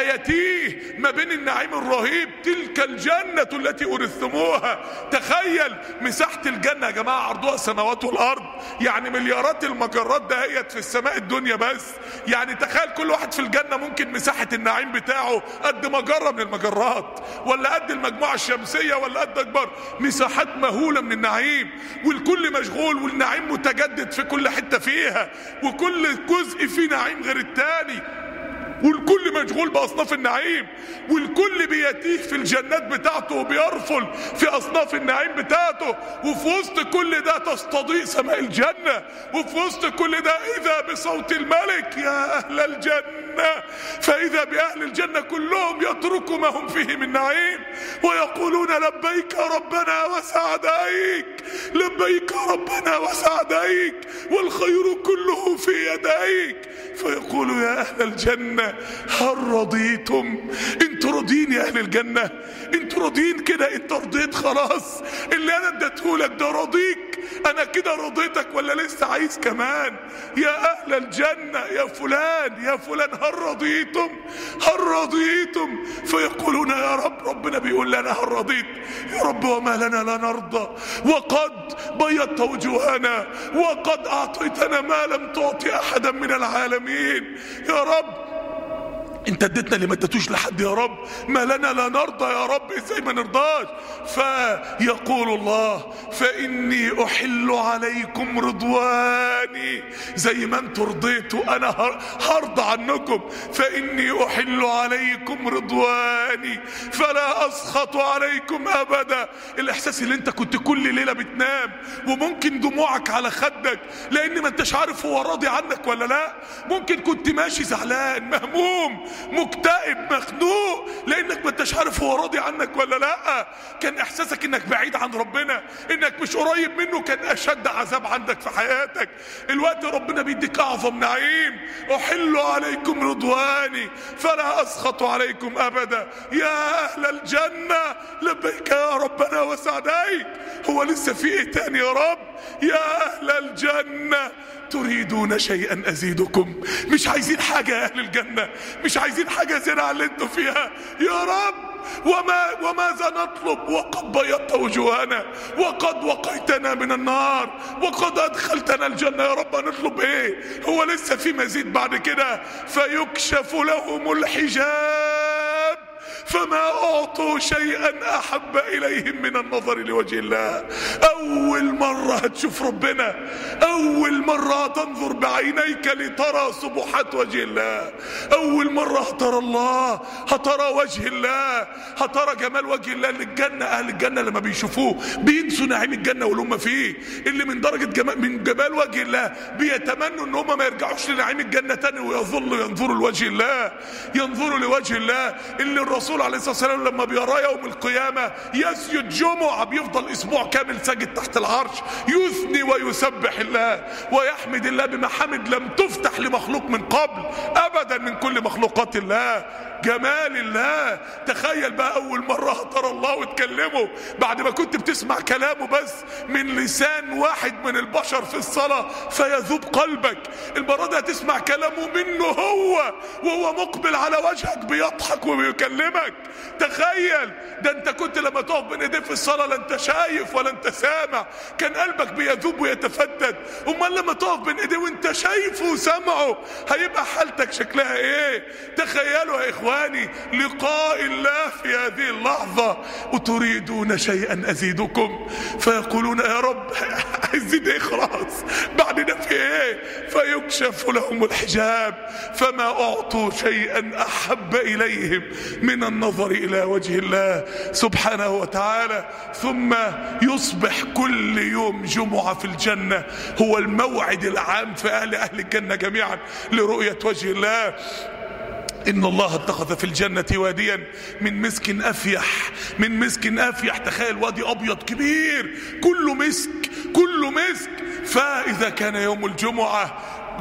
هيتيه ما بين النعيم الرهيب تلك الجنه التي ورثتموها تخيل مساحه الجنه يا جماعه عرضها السماوات والارض يعني مليارات المجرات دهيت في السماء الدنيا بس يعني تخيل كل واحد في الجنه ممكن مساحه النعيم بتاعه قد مجره من المجرات ولا قد المجموعه الشمسيه ولا قد اكبر مساحات مهوله من النعيم والكل مشغول والنعيم متجدد في كل حته فيها وكل جزء فيه نعيم غير التاني والكل مشغول باصناف النعيم والكل بيتيه في الجنات بتاعته وبيرفل في اصناف النعيم بتاعته وفي وسط كل ده تستضيء سماء الجنه وفي وسط كل ده اذا بصوت الملك يا اهل الجنه فاذا باهل الجنه كلهم يتركوا ما هم فيه من نعيم ويقولون لبيك ربنا وسعديك لبيك ربنا وسعديك والخير كله في يديك فيقول يا اهل الجنه هل رضيتم انتوا راضيين يا اهل الجنه انتوا راضيين كده انت رضيت خلاص اللي انا اديتهولك ده راضيك انا كده رضيتك ولا لسه عايز كمان يا اهل الجنه يا فلان يا فلان هل رضيتم هل رضيتم فيقولون يا رب ربنا بيقول لنا هل رضيت يا رب وما لنا لا نرضى وقد بيضت وجوهنا وقد اعطيتنا ما لم تعطي احدا من العالمين يا رب انت اديتنا اللي ما اديتوش لحد يا رب ما لنا لا نرضى يا رب ازاي ما نرضاش فيقول الله فاني احل عليكم رضواني زي ما انتوا رضيتوا انا هرضى عنكم فاني احل عليكم رضواني فلا اسخط عليكم ابدا الاحساس اللي انت كنت كل ليله بتنام وممكن دموعك على خدك لان ما انتش عارف هو راضي عنك ولا لا ممكن كنت ماشي زعلان مهموم مكتئب مخنوق لانك ما انتش عارف هو راضي عنك ولا لا كان احساسك انك بعيد عن ربنا انك مش قريب منه كان اشد عذاب عندك في حياتك الوقت ربنا بيديك اعظم نعيم احل عليكم رضواني فلا اسخط عليكم ابدا يا اهل الجنه لبيك يا ربنا وسعديك هو لسه في ايه تاني يا رب يا اهل الجنه تريدون شيئا ازيدكم مش عايزين حاجه يا اهل الجنه مش عايزين حاجه زياده على اللي انتوا فيها يا رب وما وماذا نطلب وقد بيضت وجوهنا وقد وقيتنا من النار وقد ادخلتنا الجنه يا رب نطلب ايه هو لسه في مزيد بعد كده فيكشف لهم الحجاب فما أعطوا شيئا أحب إليهم من النظر لوجه الله أول مرة هتشوف ربنا أول مرة هتنظر بعينيك لترى سبحات وجه الله أول مرة هترى الله هترى وجه الله هترى جمال وجه الله اللي الجنة أهل الجنة لما بيشوفوه بينسوا نعيم الجنة واللي هم فيه اللي من درجة جمال من جمال وجه الله بيتمنوا ان هم ما يرجعوش لنعيم الجنة تاني ويظلوا ينظروا لوجه الله ينظروا لوجه الله اللي الرسول عليه الصلاة والسلام لما بيرى يوم القيامة يسجد جمعة بيفضل اسبوع كامل ساجد تحت العرش يثني ويسبح الله ويحمد الله بمحامد لم تفتح لمخلوق من قبل ابدا من كل مخلوقات الله جمال الله تخيل بقى اول مرة ترى الله وتكلمه بعد ما كنت بتسمع كلامه بس من لسان واحد من البشر في الصلاة فيذوب قلبك المرة دي هتسمع كلامه منه هو وهو مقبل على وجهك بيضحك وبيكلمك تخيل ده انت كنت لما تقف بين ايديه في الصلاة لا انت شايف ولا انت سامع كان قلبك بيذوب ويتفتت امال لما تقف بين ايديه وانت شايفه وسامعه هيبقى حالتك شكلها ايه تخيلوا يا اخواني لقاء الله في هذه اللحظة وتريدون شيئا ازيدكم فيقولون يا رب عايزين ايه خلاص بعدنا في ايه فيكشف لهم الحجاب فما اعطوا شيئا احب اليهم من النظر الى وجه الله سبحانه وتعالى ثم يصبح كل يوم جمعة في الجنة هو الموعد العام في اهل اهل الجنة جميعا لرؤية وجه الله إن الله اتخذ في الجنة واديا من مسك أفيح من مسك أفيح تخيل وادي أبيض كبير كله مسك كله مسك فإذا كان يوم الجمعة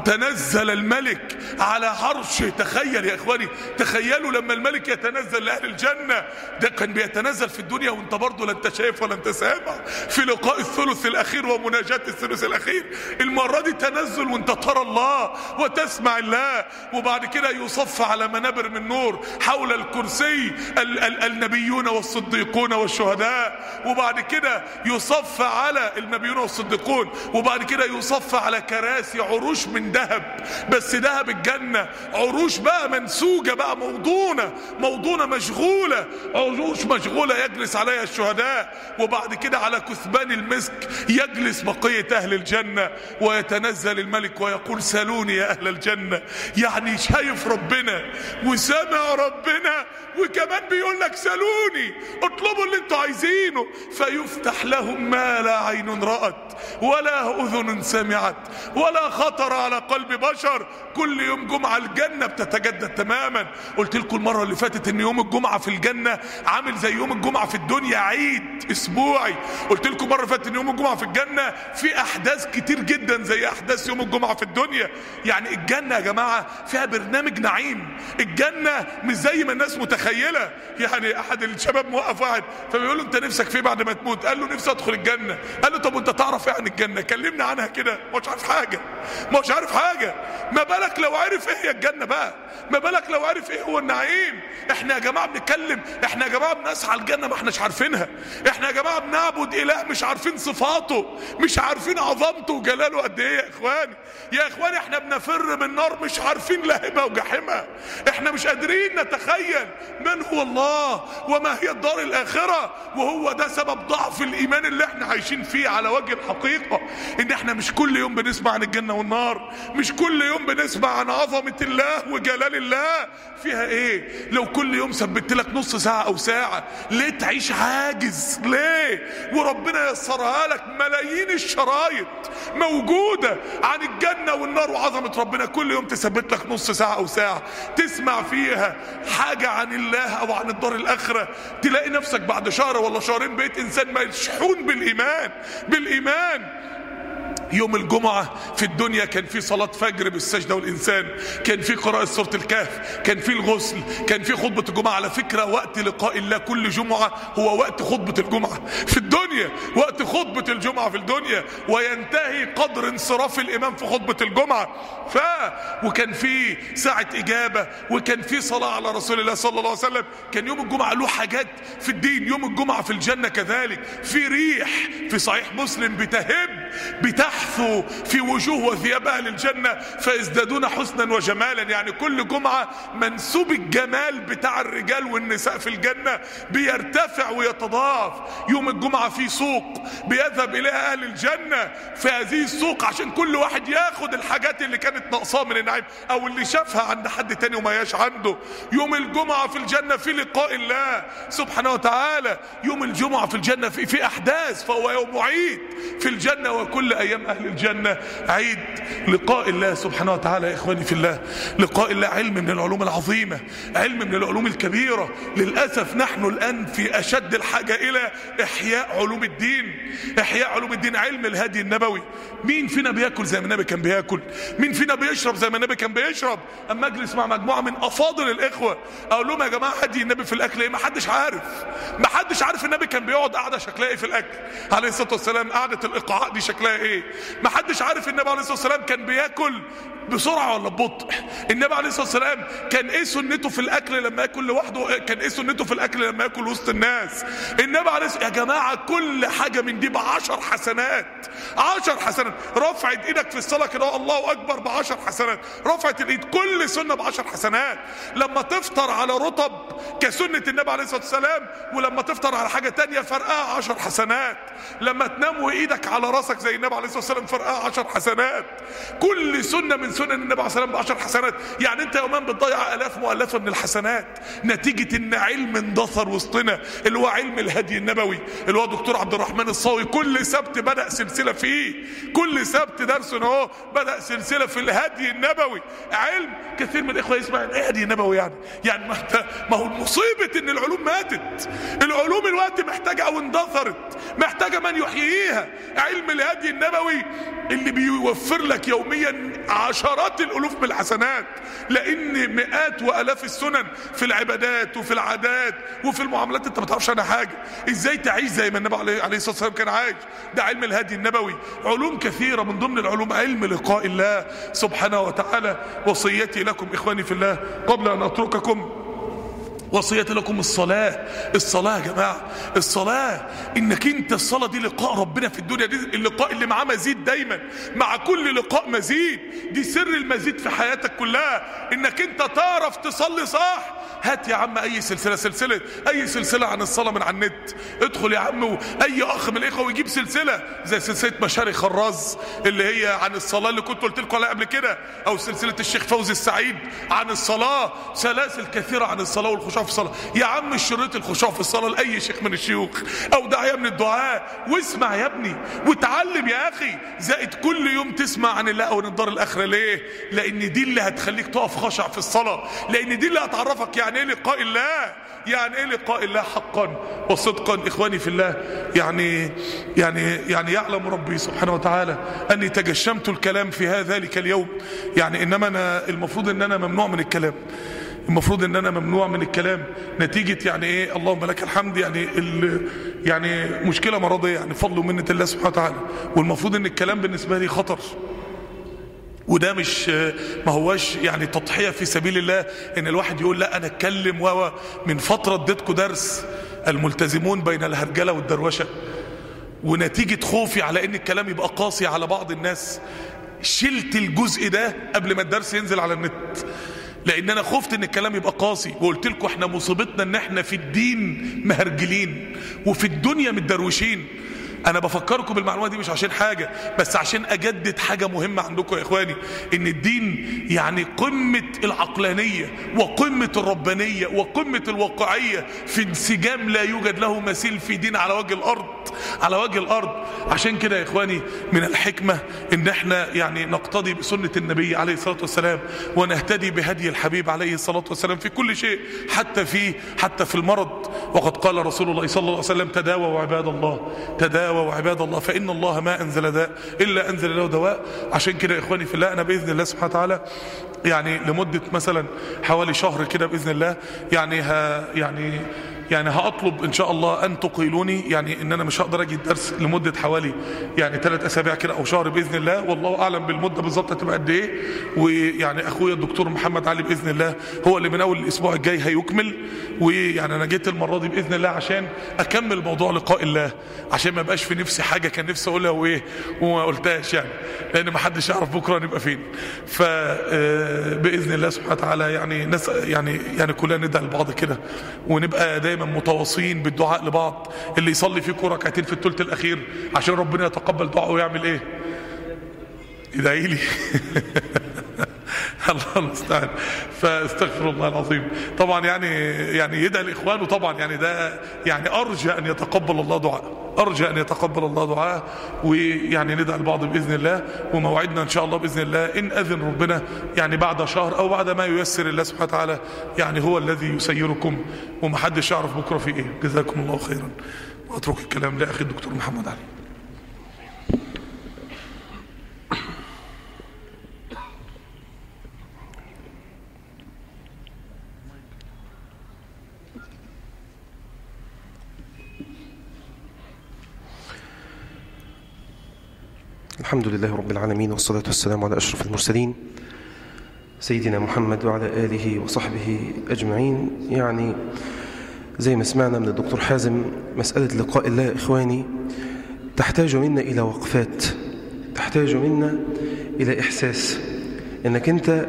تنزل الملك على عرشه تخيل يا اخواني تخيلوا لما الملك يتنزل لاهل الجنه ده كان بيتنزل في الدنيا وانت برضه لا انت شايف ولا انت سامع في لقاء الثلث الاخير ومناجاه الثلث الاخير المره دي تنزل وانت ترى الله وتسمع الله وبعد كده يصف على منابر من نور حول الكرسي ال ال النبيون والصديقون والشهداء وبعد كده يصف على النبيون والصديقون وبعد كده يصف على كراسي عروش من ذهب بس ذهب الجنة عروش بقى منسوجة بقى موضونة موضونة مشغولة عروش مشغولة يجلس عليها الشهداء وبعد كده على كثبان المسك يجلس بقية أهل الجنة ويتنزل الملك ويقول سلوني يا أهل الجنة يعني شايف ربنا وسمع ربنا وكمان بيقول لك سلوني اطلبوا اللي انتوا عايزينه فيفتح لهم ما لا عين رأت ولا أذن سمعت ولا خطر على قلب بشر كل يوم جمعة الجنة بتتجدد تماما قلت لكم المرة اللي فاتت ان يوم الجمعة في الجنة عامل زي يوم الجمعة في الدنيا عيد اسبوعي قلت لكم مرة فاتت ان يوم الجمعة في الجنة في احداث كتير جدا زي احداث يوم الجمعة في الدنيا يعني الجنة يا جماعة فيها برنامج نعيم الجنة مش زي ما الناس متخيلة يعني احد الشباب موقف واحد فبيقول له انت نفسك في بعد ما تموت قال له نفسي ادخل الجنة قال له طب وانت تعرف ايه عن الجنة كلمنا عنها كده مش عارف حاجة مش عارف حاجة ما بالك لو عرف ايه هي الجنة بقى ما بالك لو عرف ايه هو النعيم احنا يا جماعة بنتكلم احنا يا جماعة بنسعى الجنة ما احناش عارفينها احنا يا جماعة بنعبد اله مش عارفين صفاته مش عارفين عظمته وجلاله قد ايه يا اخواني يا اخواني احنا بنفر من نار مش عارفين لهبها وجحيمها احنا مش قادرين نتخيل من هو الله وما هي الدار الاخرة وهو ده سبب ضعف الايمان اللي احنا عايشين فيه على وجه الحقيقة ان احنا مش كل يوم بنسمع عن الجنة والنار مش كل يوم بنسمع عن عظمة الله وجلال الله فيها ايه لو كل يوم ثبت لك نص ساعة او ساعة ليه تعيش عاجز ليه وربنا يسرها لك ملايين الشرايط موجودة عن الجنة والنار وعظمة ربنا كل يوم تثبت لك نص ساعة او ساعة تسمع فيها حاجة عن الله او عن الدار الاخرة تلاقي نفسك بعد شهر ولا شهرين بقيت انسان مشحون بالايمان بالايمان يوم الجمعة في الدنيا كان في صلاة فجر بالسجدة والإنسان كان في قراءة سورة الكهف كان في الغسل كان في خطبة الجمعة على فكرة وقت لقاء الله كل جمعة هو وقت خطبة الجمعة في الدنيا وقت خطبة الجمعة في الدنيا وينتهي قدر انصراف الإمام في خطبة الجمعة ف وكان في ساعة إجابة وكان في صلاة على رسول الله صلى الله عليه وسلم كان يوم الجمعة له حاجات في الدين يوم الجمعة في الجنة كذلك في ريح في صحيح مسلم بتهب بتحثو في وجوه وثياب أهل الجنة فيزدادون حسنا وجمالا يعني كل جمعة منسوب الجمال بتاع الرجال والنساء في الجنة بيرتفع ويتضاعف يوم الجمعة في سوق بيذهب إليها أهل الجنة في هذه السوق عشان كل واحد ياخد الحاجات اللي كانت ناقصاه من النعيم أو اللي شافها عند حد تاني وما ياش عنده يوم الجمعة في الجنة في لقاء الله سبحانه وتعالى يوم الجمعة في الجنة في, في أحداث فهو يوم عيد في الجنة وكل ايام اهل الجنة عيد لقاء الله سبحانه وتعالى يا اخواني في الله لقاء الله علم من العلوم العظيمة علم من العلوم الكبيرة للأسف نحن الآن في أشد الحاجة إلى إحياء علوم الدين إحياء علوم الدين علم الهدي النبوي مين فينا بياكل زي ما النبي كان بياكل مين فينا بيشرب زي ما النبي كان بيشرب اما اجلس مع مجموعه من افاضل الاخوه اقول لهم يا جماعه هدي النبي في الاكل ايه ما حدش عارف ما حدش عارف النبي كان بيقعد قاعده شكلها ايه في الاكل عليه الصلاه والسلام قعده الايقاع دي شكلها ايه ما حدش عارف النبي عليه الصلاه والسلام كان بياكل بسرعه ولا ببطء النبي عليه الصلاه والسلام كان ايه سنته في الاكل لما ياكل لوحده كان ايه سنته في الاكل لما ياكل وسط الناس النبي عليه الصلاه يا جماعه كل حاجه من دي بعشر حسنات عشر حسنات رفعت ايدك في الصلاه كده الله اكبر بعشر حسنات رفعت الايد كل سنه بعشر حسنات لما تفطر على رطب كسنه النبي عليه الصلاه والسلام ولما تفطر على حاجه تانية فرقها عشر حسنات لما تنام وايدك على راسك زي النبي عليه الصلاه والسلام فرقها عشر حسنات كل سنه من سنن النبي عليه الصلاه والسلام بعشر حسنات يعني انت يومين بتضيع الاف مؤلفه من الحسنات نتيجه ان علم اندثر وسطنا اللي هو علم الهدي النبوي اللي هو دكتور عبد الرحمن الصاوي كل سبت بدا سلسله فيه كل سبت درس اهو بدا سلسله في الهدي النبوي علم كثير من الاخوه يسمع ايه هدي نبوي يعني يعني ما, ما هو مصيبه ان العلوم ماتت العلوم الوقت محتاجه او اندثرت محتاجه من يحييها علم الهدي النبوي اللي بيوفر لك يوميا عشرات الالوف من الحسنات لان مئات والاف السنن في العبادات وفي العادات وفي المعاملات انت ما تعرفش عنها حاجه ازاي تعيش زي ما النبي عليه عليه الصلاه والسلام كان عايش ده علم الهدي النبوي علوم كثيره من ضمن العلوم علم لقاء الله سبحانه وتعالى وصيتي لكم اخواني في الله قبل ان اترككم وصيتي لكم الصلاة الصلاة يا جماعة الصلاة انك انت الصلاة دي لقاء ربنا في الدنيا دي اللقاء اللي معاه مزيد دايما مع كل لقاء مزيد دي سر المزيد في حياتك كلها انك انت تعرف تصلي صح هات يا عم اي سلسلة سلسلة اي سلسلة عن الصلاة من على النت ادخل يا عم اي اخ من الاخوة ويجيب سلسلة زي سلسلة مشاري خراز اللي هي عن الصلاة اللي كنت قلت لكم عليها قبل كده او سلسلة الشيخ فوزي السعيد عن الصلاة سلاسل كثيرة عن الصلاة والخشوع في الصلاة يا عم الشريط الخشوع في الصلاة لأي شيخ من الشيوخ أو داعية من الدعاء واسمع يا ابني وتعلم يا أخي زائد كل يوم تسمع عن الله أو الدار الآخرة ليه؟ لأن دي اللي هتخليك تقف خشع في الصلاة لأن دي اللي هتعرفك يعني إيه لقاء الله يعني ايه لقاء الله حقا وصدقا اخواني في الله يعني يعني يعني يعلم ربي سبحانه وتعالى اني تجشمت الكلام في هذا ذلك اليوم يعني انما انا المفروض ان انا ممنوع من الكلام المفروض ان انا ممنوع من الكلام نتيجة يعني ايه اللهم لك الحمد يعني ال يعني مشكلة مرضية يعني فضل ومنة الله سبحانه وتعالى والمفروض ان الكلام بالنسبة لي خطر وده مش ما هواش يعني تضحية في سبيل الله ان الواحد يقول لا انا اتكلم و من فترة اديتكم درس الملتزمون بين الهرجلة والدروشة ونتيجة خوفي على ان الكلام يبقى قاسي على بعض الناس شلت الجزء ده قبل ما الدرس ينزل على النت لان انا خفت ان الكلام يبقى قاسي وقلت لكم احنا مصيبتنا ان احنا في الدين مهرجلين وفي الدنيا متدروشين انا بفكركم بالمعلومه دي مش عشان حاجه بس عشان اجدد حاجه مهمه عندكم يا اخواني ان الدين يعني قمه العقلانيه وقمه الربانيه وقمه الواقعيه في انسجام لا يوجد له مثيل في دين على وجه الارض على وجه الارض عشان كده يا اخواني من الحكمه ان احنا يعني نقتدي بسنه النبي عليه الصلاه والسلام ونهتدي بهدي الحبيب عليه الصلاه والسلام في كل شيء حتى في حتى في المرض وقد قال رسول الله صلى الله عليه وسلم تداووا عباد الله تداووا وعباد الله فإن الله ما أنزل داء إلا أنزل له دواء عشان كده يا إخواني في الله أنا بإذن الله سبحانه وتعالى يعني لمدة مثلا حوالي شهر كده بإذن الله يعني ها يعني يعني هأطلب إن شاء الله أن تقيلوني يعني إن أنا مش هقدر أجي الدرس لمدة حوالي يعني ثلاث أسابيع كده أو شهر بإذن الله والله أعلم بالمدة بالظبط هتبقى قد إيه ويعني أخويا الدكتور محمد علي بإذن الله هو اللي من أول الأسبوع الجاي هيكمل ويعني أنا جيت المرة دي بإذن الله عشان أكمل موضوع لقاء الله عشان ما يبقاش في نفسي حاجة كان نفسي أقولها وإيه وما قلتهاش يعني لأن ما حدش يعرف بكرة نبقى فين فبإذن الله سبحانه وتعالى يعني نس يعني يعني كلنا ندعي لبعض كده ونبقى دايما متواصيين بالدعاء لبعض اللي يصلي فيكم ركعتين في الثلث الأخير عشان ربنا يتقبل دعائه ويعمل إيه؟ يدعي لي الله المستعان فاستغفر الله العظيم طبعا يعني يعني يدعي الاخوان وطبعا يعني ده يعني ارجى ان يتقبل الله دعاء ارجى ان يتقبل الله دعاء ويعني ندعي البعض باذن الله وموعدنا ان شاء الله باذن الله ان اذن ربنا يعني بعد شهر او بعد ما ييسر الله سبحانه وتعالى يعني هو الذي يسيركم ومحدش يعرف بكره في ايه جزاكم الله خيرا واترك الكلام لاخي الدكتور محمد علي الحمد لله رب العالمين والصلاة والسلام على أشرف المرسلين سيدنا محمد وعلى آله وصحبه أجمعين يعني زي ما سمعنا من الدكتور حازم مسألة لقاء الله إخواني تحتاج منا إلى وقفات تحتاج منا إلى إحساس أنك أنت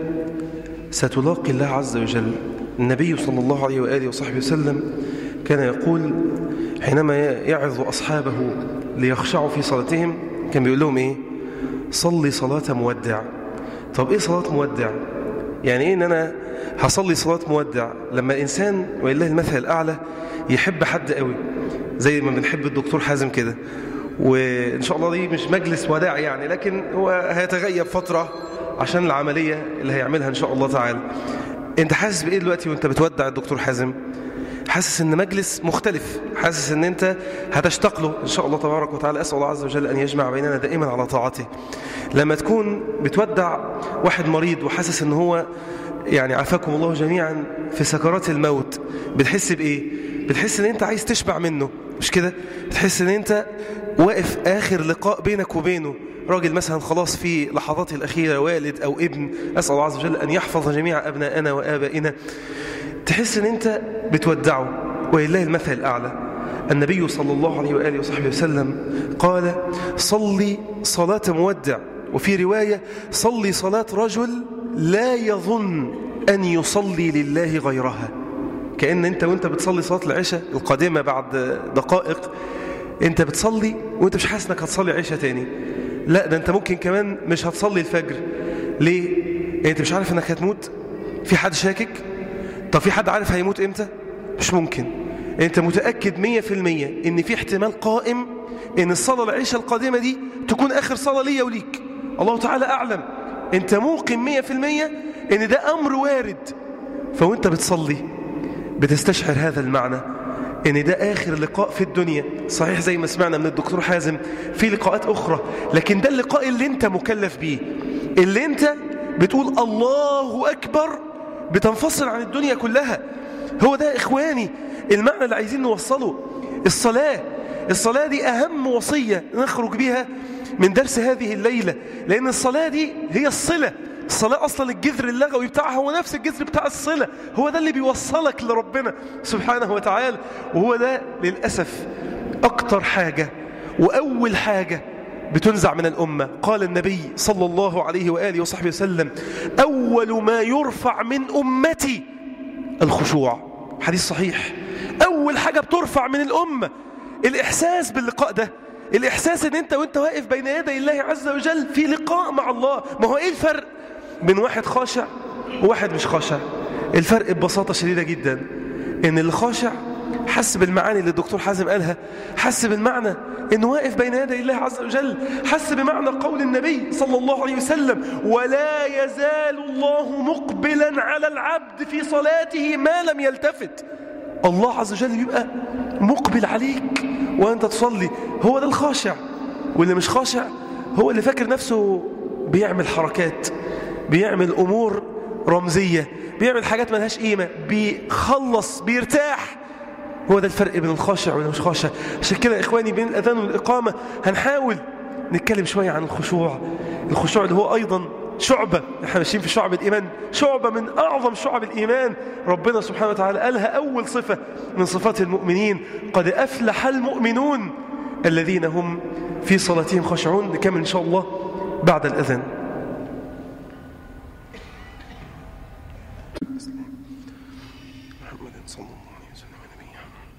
ستلاقي الله عز وجل النبي صلى الله عليه وآله وصحبه وسلم كان يقول حينما يعظ أصحابه ليخشعوا في صلاتهم كان بيقول لهم إيه صلي صلاة مودع طب إيه صلاة مودع يعني إيه إن أنا هصلي صلاة مودع لما الإنسان ولله المثل الأعلى يحب حد قوي زي ما بنحب الدكتور حازم كده وإن شاء الله دي مش مجلس وداع يعني لكن هو هيتغيب فترة عشان العملية اللي هيعملها إن شاء الله تعالى أنت حاسس بإيه دلوقتي وأنت بتودع الدكتور حازم حاسس ان مجلس مختلف حاسس ان انت هتشتاق له ان شاء الله تبارك وتعالى اسال الله عز وجل ان يجمع بيننا دائما على طاعته لما تكون بتودع واحد مريض وحاسس ان هو يعني عافاكم الله جميعا في سكرات الموت بتحس بايه بتحس ان انت عايز تشبع منه مش كده بتحس ان انت واقف اخر لقاء بينك وبينه راجل مثلا خلاص في لحظاته الأخيرة والد أو ابن أسأل الله عز وجل أن يحفظ جميع أبنائنا وآبائنا تحس ان انت بتودعه ولله المثل الأعلى النبي صلى الله عليه وآله وصحبه وسلم قال صلي صلاة مودع وفي رواية صلي صلاة رجل لا يظن أن يصلي لله غيرها كأن انت وانت بتصلي صلاة العشاء القادمة بعد دقائق انت بتصلي وانت مش حاسس انك هتصلي عشاء تاني لا ده انت ممكن كمان مش هتصلي الفجر ليه انت مش عارف انك هتموت في حد شاكك طب في حد عارف هيموت امتى مش ممكن انت متأكد مية في المية ان في احتمال قائم ان الصلاة العشاء القادمة دي تكون اخر صلاة ليا وليك الله تعالى اعلم انت موقن مية في المية ان ده امر وارد فوانت بتصلي بتستشعر هذا المعنى ان ده اخر لقاء في الدنيا صحيح زي ما سمعنا من الدكتور حازم في لقاءات اخرى لكن ده اللقاء اللي انت مكلف بيه اللي انت بتقول الله اكبر بتنفصل عن الدنيا كلها هو ده إخواني المعنى اللي عايزين نوصله الصلاة الصلاة دي أهم وصية نخرج بها من درس هذه الليلة لأن الصلاة دي هي الصلة الصلاة أصلا الجذر اللغوي بتاعها هو نفس الجذر بتاع الصلة هو ده اللي بيوصلك لربنا سبحانه وتعالى وهو ده للأسف أكتر حاجة وأول حاجة بتنزع من الأمة قال النبي صلى الله عليه وآله وصحبه وسلم أول ما يرفع من أمتي الخشوع حديث صحيح أول حاجة بترفع من الأمة الإحساس باللقاء ده الإحساس أن أنت وأنت واقف بين يدي الله عز وجل في لقاء مع الله ما هو إيه الفرق بين واحد خاشع وواحد مش خاشع الفرق ببساطة شديدة جدا أن اللي خاشع حس بالمعاني اللي الدكتور حازم قالها حس بالمعنى انه واقف بين يدي الله عز وجل حس بمعنى قول النبي صلى الله عليه وسلم ولا يزال الله مقبلا على العبد في صلاته ما لم يلتفت الله عز وجل يبقى مقبل عليك وانت تصلي هو ده الخاشع واللي مش خاشع هو اللي فاكر نفسه بيعمل حركات بيعمل امور رمزيه بيعمل حاجات ملهاش قيمه بيخلص بيرتاح هو ده الفرق بين الخاشع والمش خاشع عشان كده يا إخواني بين الأذان والإقامة هنحاول نتكلم شوية عن الخشوع الخشوع اللي هو أيضا شعبة احنا ماشيين في شعب الإيمان شعبة من أعظم شعب الإيمان ربنا سبحانه وتعالى قالها أول صفة من صفات المؤمنين قد أفلح المؤمنون الذين هم في صلاتهم خاشعون نكمل إن شاء الله بعد الأذان محمد صلى الله عليه وسلم نبيه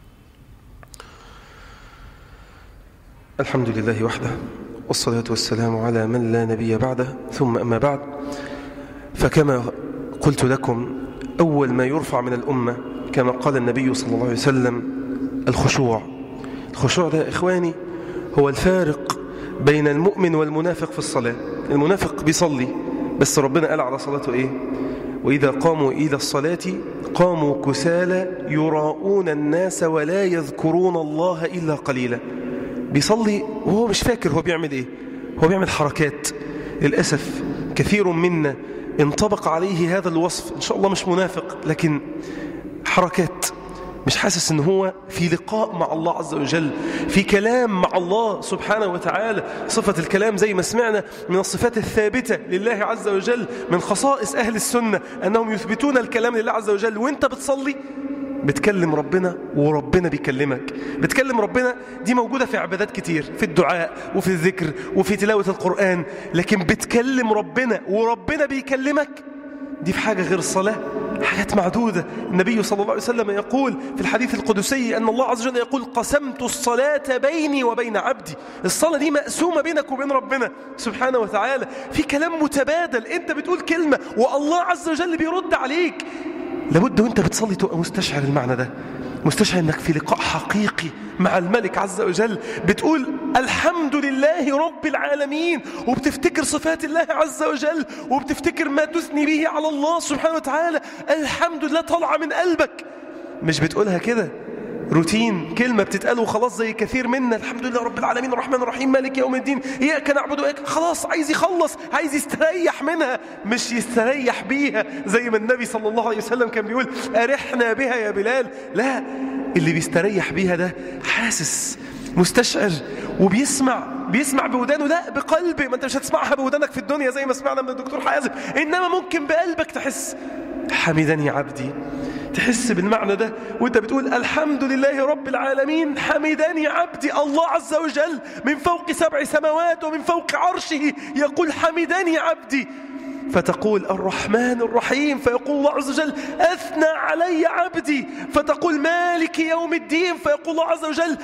الحمد لله وحده والصلاة والسلام على من لا نبي بعده ثم أما بعد فكما قلت لكم أول ما يرفع من الأمة كما قال النبي صلى الله عليه وسلم الخشوع الخشوع ده إخواني هو الفارق بين المؤمن والمنافق في الصلاة المنافق بيصلي بس ربنا قال على صلاته إيه وإذا قاموا إلى الصلاة قاموا كسالى يراؤون الناس ولا يذكرون الله إلا قليلا بيصلي وهو مش فاكر هو بيعمل إيه هو بيعمل حركات للأسف كثير منا انطبق عليه هذا الوصف إن شاء الله مش منافق لكن حركات مش حاسس ان هو في لقاء مع الله عز وجل في كلام مع الله سبحانه وتعالى صفة الكلام زي ما سمعنا من الصفات الثابتة لله عز وجل من خصائص أهل السنة أنهم يثبتون الكلام لله عز وجل وانت بتصلي بتكلم ربنا وربنا بيكلمك بتكلم ربنا دي موجودة في عبادات كتير في الدعاء وفي الذكر وفي تلاوة القرآن لكن بتكلم ربنا وربنا بيكلمك دي في حاجة غير الصلاة حاجات معدودة النبي صلى الله عليه وسلم يقول في الحديث القدسي أن الله عز وجل يقول قسمت الصلاة بيني وبين عبدي الصلاة دي مقسومة بينك وبين ربنا سبحانه وتعالى في كلام متبادل أنت بتقول كلمة والله عز وجل بيرد عليك لابد وانت بتصلي تبقى مستشعر المعنى ده مستشعر انك في لقاء حقيقي مع الملك عز وجل بتقول الحمد لله رب العالمين وبتفتكر صفات الله عز وجل وبتفتكر ما تثني به على الله سبحانه وتعالى الحمد لله طالعه من قلبك مش بتقولها كده روتين كلمة بتتقال وخلاص زي كثير منا الحمد لله رب العالمين الرحمن الرحيم مالك يوم الدين إياك نعبد وإياك خلاص عايز يخلص عايز يستريح منها مش يستريح بيها زي ما النبي صلى الله عليه وسلم كان بيقول أرحنا بها يا بلال لا اللي بيستريح بيها ده حاسس مستشعر وبيسمع بيسمع بودانه لا بقلبه ما انت مش هتسمعها بودانك في الدنيا زي ما سمعنا من الدكتور حازم انما ممكن بقلبك تحس حمدني عبدي تحس بالمعنى ده وانت بتقول الحمد لله رب العالمين حمدني عبدي الله عز وجل من فوق سبع سماوات ومن فوق عرشه يقول حمدني عبدي فتقول الرحمن الرحيم فيقول الله عز وجل أثنى علي عبدي فتقول مالك يوم الدين فيقول الله عز وجل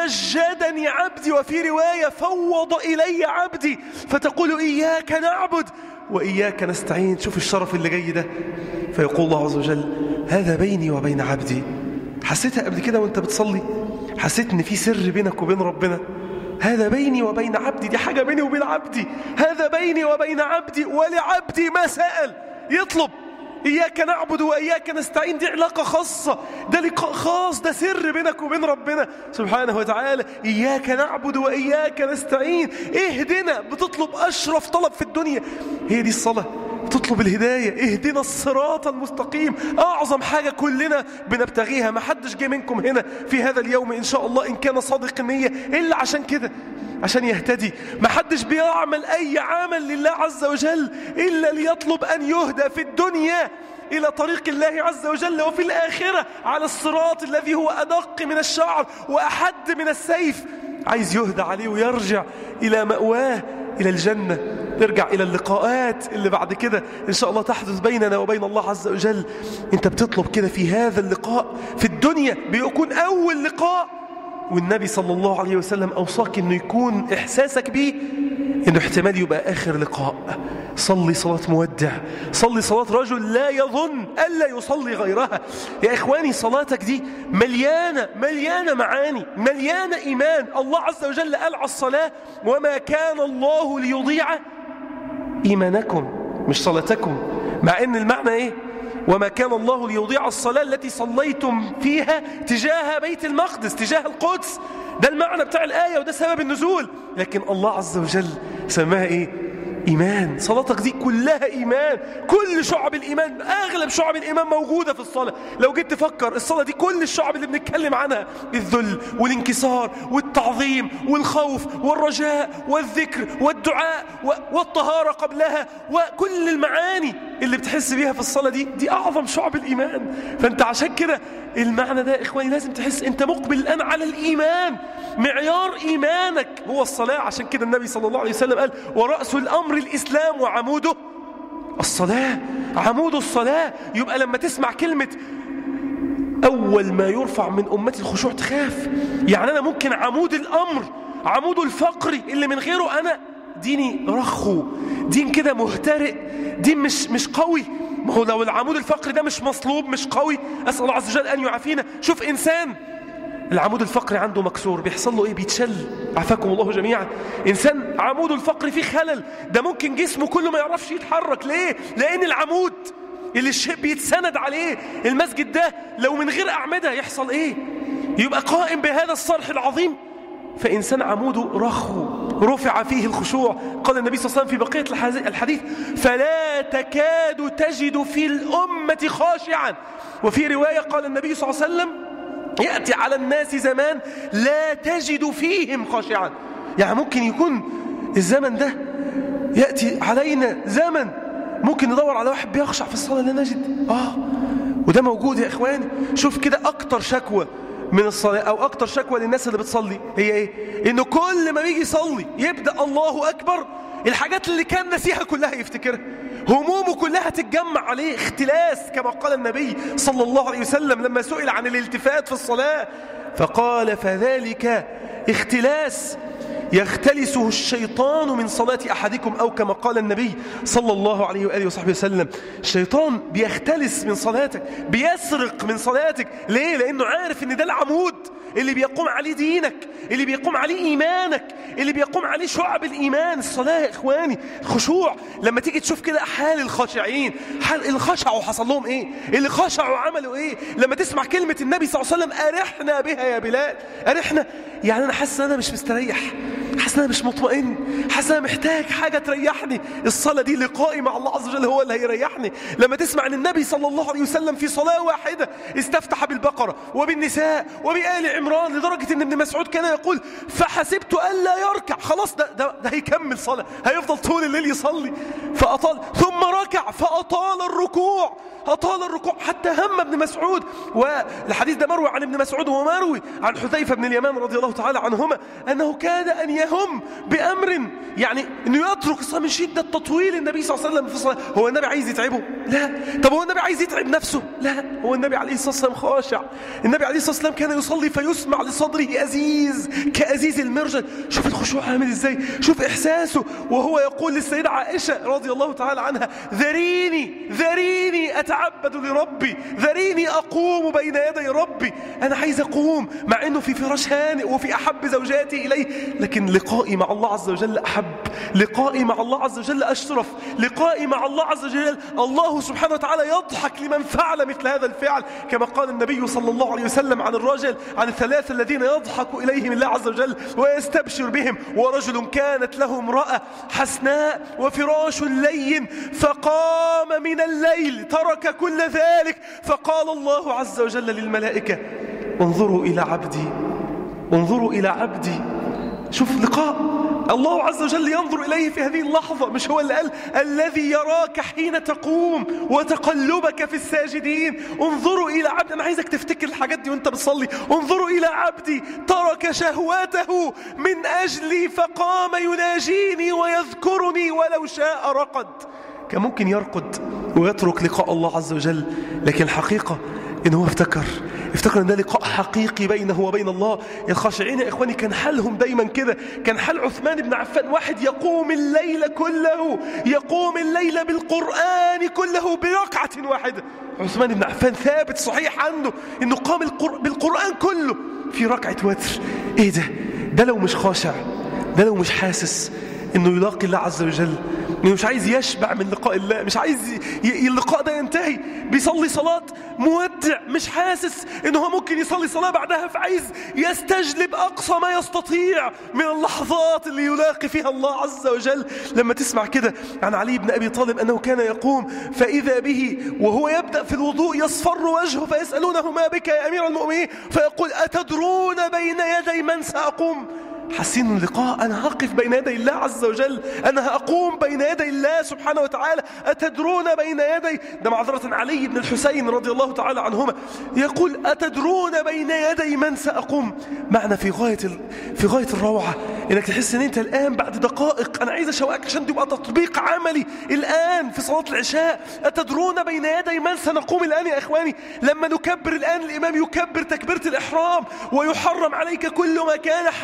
مجدني عبدي وفي رواية فوض إلي عبدي فتقول إياك نعبد وإياك نستعين شوف الشرف اللي جاي ده فيقول الله عز وجل هذا بيني وبين عبدي حسيتها قبل كده وانت بتصلي حسيت ان في سر بينك وبين ربنا هذا بيني وبين عبدي دي حاجة بيني وبين عبدي هذا بيني وبين عبدي ولعبدي ما سأل يطلب إياك نعبد وإياك نستعين دي علاقة خاصة ده لقاء خاص ده سر بينك وبين ربنا سبحانه وتعالى إياك نعبد وإياك نستعين اهدنا بتطلب أشرف طلب في الدنيا هي دي الصلاة تطلب الهداية اهدنا الصراط المستقيم أعظم حاجة كلنا بنبتغيها ما حدش جه منكم هنا في هذا اليوم إن شاء الله إن كان صادق النية إلا عشان كده عشان يهتدي ما حدش بيعمل أي عمل لله عز وجل إلا ليطلب أن يهدى في الدنيا إلى طريق الله عز وجل وفي الآخرة على الصراط الذي هو أدق من الشعر وأحد من السيف عايز يهدى عليه ويرجع إلى مأواه إلى الجنة نرجع إلى اللقاءات اللي بعد كده إن شاء الله تحدث بيننا وبين الله عز وجل أنت بتطلب كده في هذا اللقاء في الدنيا بيكون أول لقاء والنبي صلى الله عليه وسلم أوصاك أنه يكون إحساسك به أنه احتمال يبقى آخر لقاء صلي صلاة مودع صلي صلاة رجل لا يظن ألا يصلي غيرها يا إخواني صلاتك دي مليانة مليانة معاني مليانة إيمان الله عز وجل قال على الصلاة وما كان الله ليضيع إيمانكم مش صلاتكم مع أن المعنى إيه وما كان الله ليضيع الصلاة التي صليتم فيها تجاه بيت المقدس تجاه القدس ده المعنى بتاع الآية وده سبب النزول لكن الله عز وجل سماها إيه إيمان صلاتك دي كلها إيمان كل شعب الإيمان أغلب شعب الإيمان موجودة في الصلاة لو جيت تفكر الصلاة دي كل الشعب اللي بنتكلم عنها الذل والانكسار والتعظيم والخوف والرجاء والذكر والدعاء والطهارة قبلها وكل المعاني اللي بتحس بيها في الصلاة دي دي أعظم شعب الإيمان فأنت عشان كده المعنى ده إخواني لازم تحس أنت مقبل الآن على الإيمان معيار إيمانك هو الصلاة عشان كده النبي صلى الله عليه وسلم قال ورأس الأمر الإسلام وعموده الصلاة عمود الصلاة يبقى لما تسمع كلمة أول ما يرفع من أمتي الخشوع تخاف يعني أنا ممكن عمود الأمر عمود الفقر اللي من غيره أنا ديني رخو دين كده مهترئ دين مش مش قوي ما هو لو العمود الفقري ده مش مصلوب مش قوي اسال الله عز وجل ان يعافينا شوف انسان العمود الفقري عنده مكسور بيحصل له ايه بيتشل عافاكم الله جميعا انسان عموده الفقري فيه خلل ده ممكن جسمه كله ما يعرفش يتحرك ليه لان العمود اللي الشيء بيتسند عليه المسجد ده لو من غير اعمده يحصل ايه يبقى قائم بهذا الصرح العظيم فإنسان عموده رخو رفع فيه الخشوع قال النبي صلى الله عليه وسلم في بقية الحديث فلا تكاد تجد في الأمة خاشعا وفي رواية قال النبي صلى الله عليه وسلم يأتي على الناس زمان لا تجد فيهم خاشعا يعني ممكن يكون الزمن ده يأتي علينا زمن ممكن ندور على واحد بيخشع في الصلاة لا نجد آه وده موجود يا إخواني شوف كده أكتر شكوى من الصلاة أو أكتر شكوى للناس اللي بتصلي هي إيه؟ إنه كل ما بيجي يصلي يبدأ الله أكبر الحاجات اللي كان نسيها كلها يفتكرها همومه كلها تتجمع عليه اختلاس كما قال النبي صلى الله عليه وسلم لما سئل عن الالتفات في الصلاة فقال فذلك اختلاس يختلسه الشيطان من صلاة أحدكم أو كما قال النبي صلى الله عليه وآله وصحبه وسلم الشيطان بيختلس من صلاتك بيسرق من صلاتك ليه؟ لأنه عارف أن ده العمود اللي بيقوم عليه دينك اللي بيقوم عليه إيمانك اللي بيقوم عليه شعب الإيمان الصلاة يا إخواني خشوع لما تيجي تشوف كده حال الخاشعين حال اللي خشعوا حصل لهم إيه اللي خشعوا عملوا إيه لما تسمع كلمة النبي صلى الله عليه وسلم أرحنا بها يا بلال أرحنا يعني أنا حاسس أن أنا مش مستريح حاسس أنا مش مطمئن حاسس أنا محتاج حاجة تريحني الصلاة دي لقائي مع الله عز وجل هو اللي هيريحني لما تسمع أن النبي صلى الله عليه وسلم في صلاة واحدة استفتح بالبقرة وبالنساء وبآل عمران لدرجة أن ابن مسعود كان يقول فحسبت ألا يركع خلاص ده, ده, ده هيكمل صلاة هيفضل طول الليل يصلي فأطال ثم ركع فأطال الركوع أطال الركوع حتى هم ابن مسعود والحديث ده مروي عن ابن مسعود ومروي عن حذيفة بن اليمان رضي الله تعالى عنهما أنه كاد أن يهم بأمر يعني أنه يترك الصلاة من شدة تطويل النبي صلى الله عليه وسلم في الصلاة هو النبي عايز يتعبه؟ لا طب هو النبي عايز يتعب نفسه؟ لا هو النبي عليه الصلاة والسلام خاشع النبي عليه الصلاة والسلام كان يصلي فيسمع لصدره أزيز كأزيز المرجل شوف الخشوع عامل إزاي شوف إحساسه وهو يقول للسيدة عائشة رضي الله تعالى عنها ذريني ذريني أتعبد لربي ذريني أقوم بين يدي ربي أنا عايز أقوم مع أنه في فراش هانئ وفي أحب زوجاتي إليه لكن لقائي مع الله عز وجل أحب لقائي مع الله عز وجل أشرف لقائي مع الله عز وجل الله سبحانه وتعالى يضحك لمن فعل مثل هذا الفعل كما قال النبي صلى الله عليه وسلم عن الرجل عن الثلاثة الذين يضحك إليهم الله عز وجل ويستبشر بهم ورجل كانت له امرأة حسناء وفراش لين فقام من الليل ترك كل ذلك فقال الله عز وجل للملائكة انظروا إلى عبدي انظروا إلى عبدي شوف لقاء الله عز وجل ينظر إليه في هذه اللحظة مش هو اللي قال الذي يراك حين تقوم وتقلبك في الساجدين انظروا إلى عبدي أنا عايزك تفتكر الحاجات دي وانت بتصلي انظروا إلى عبدي ترك شهواته من أجلي فقام يناجيني ويذكرني ولو شاء رقد كان ممكن يرقد ويترك لقاء الله عز وجل لكن الحقيقة إن هو افتكر افتكر ان ده لقاء حقيقي بينه وبين الله الخاشعين يا إخواني كان حالهم دايما كده كان حال عثمان بن عفان واحد يقوم الليل كله يقوم الليل بالقرآن كله بركعة واحدة عثمان بن عفان ثابت صحيح عنه انه قام بالقرآن كله في ركعة وتر ايه ده ده لو مش خاشع ده لو مش حاسس انه يلاقي الله عز وجل انه مش عايز يشبع من لقاء الله مش عايز ي... اللقاء ده ينتهي بيصلي صلاة مودع مش حاسس انه هو ممكن يصلي صلاة بعدها فعايز يستجلب اقصى ما يستطيع من اللحظات اللي يلاقي فيها الله عز وجل لما تسمع كده عن علي بن ابي طالب انه كان يقوم فاذا به وهو يبدا في الوضوء يصفر وجهه فيسالونه ما بك يا امير المؤمنين فيقول اتدرون بين يدي من ساقوم حاسين اللقاء أنا هقف بين يدي الله عز وجل أنا هأقوم بين يدي الله سبحانه وتعالى أتدرون بين يدي ده معذرة علي بن الحسين رضي الله تعالى عنهما يقول أتدرون بين يدي من سأقوم معنى في غاية ال... في غاية الروعة إنك تحس إن أنت الآن بعد دقائق أنا عايز أشوقك عشان تبقى تطبيق عملي الآن في صلاة العشاء أتدرون بين يدي من سنقوم الآن يا إخواني لما نكبر الآن الإمام يكبر تكبيرة الإحرام ويحرم عليك كل ما كان حلالا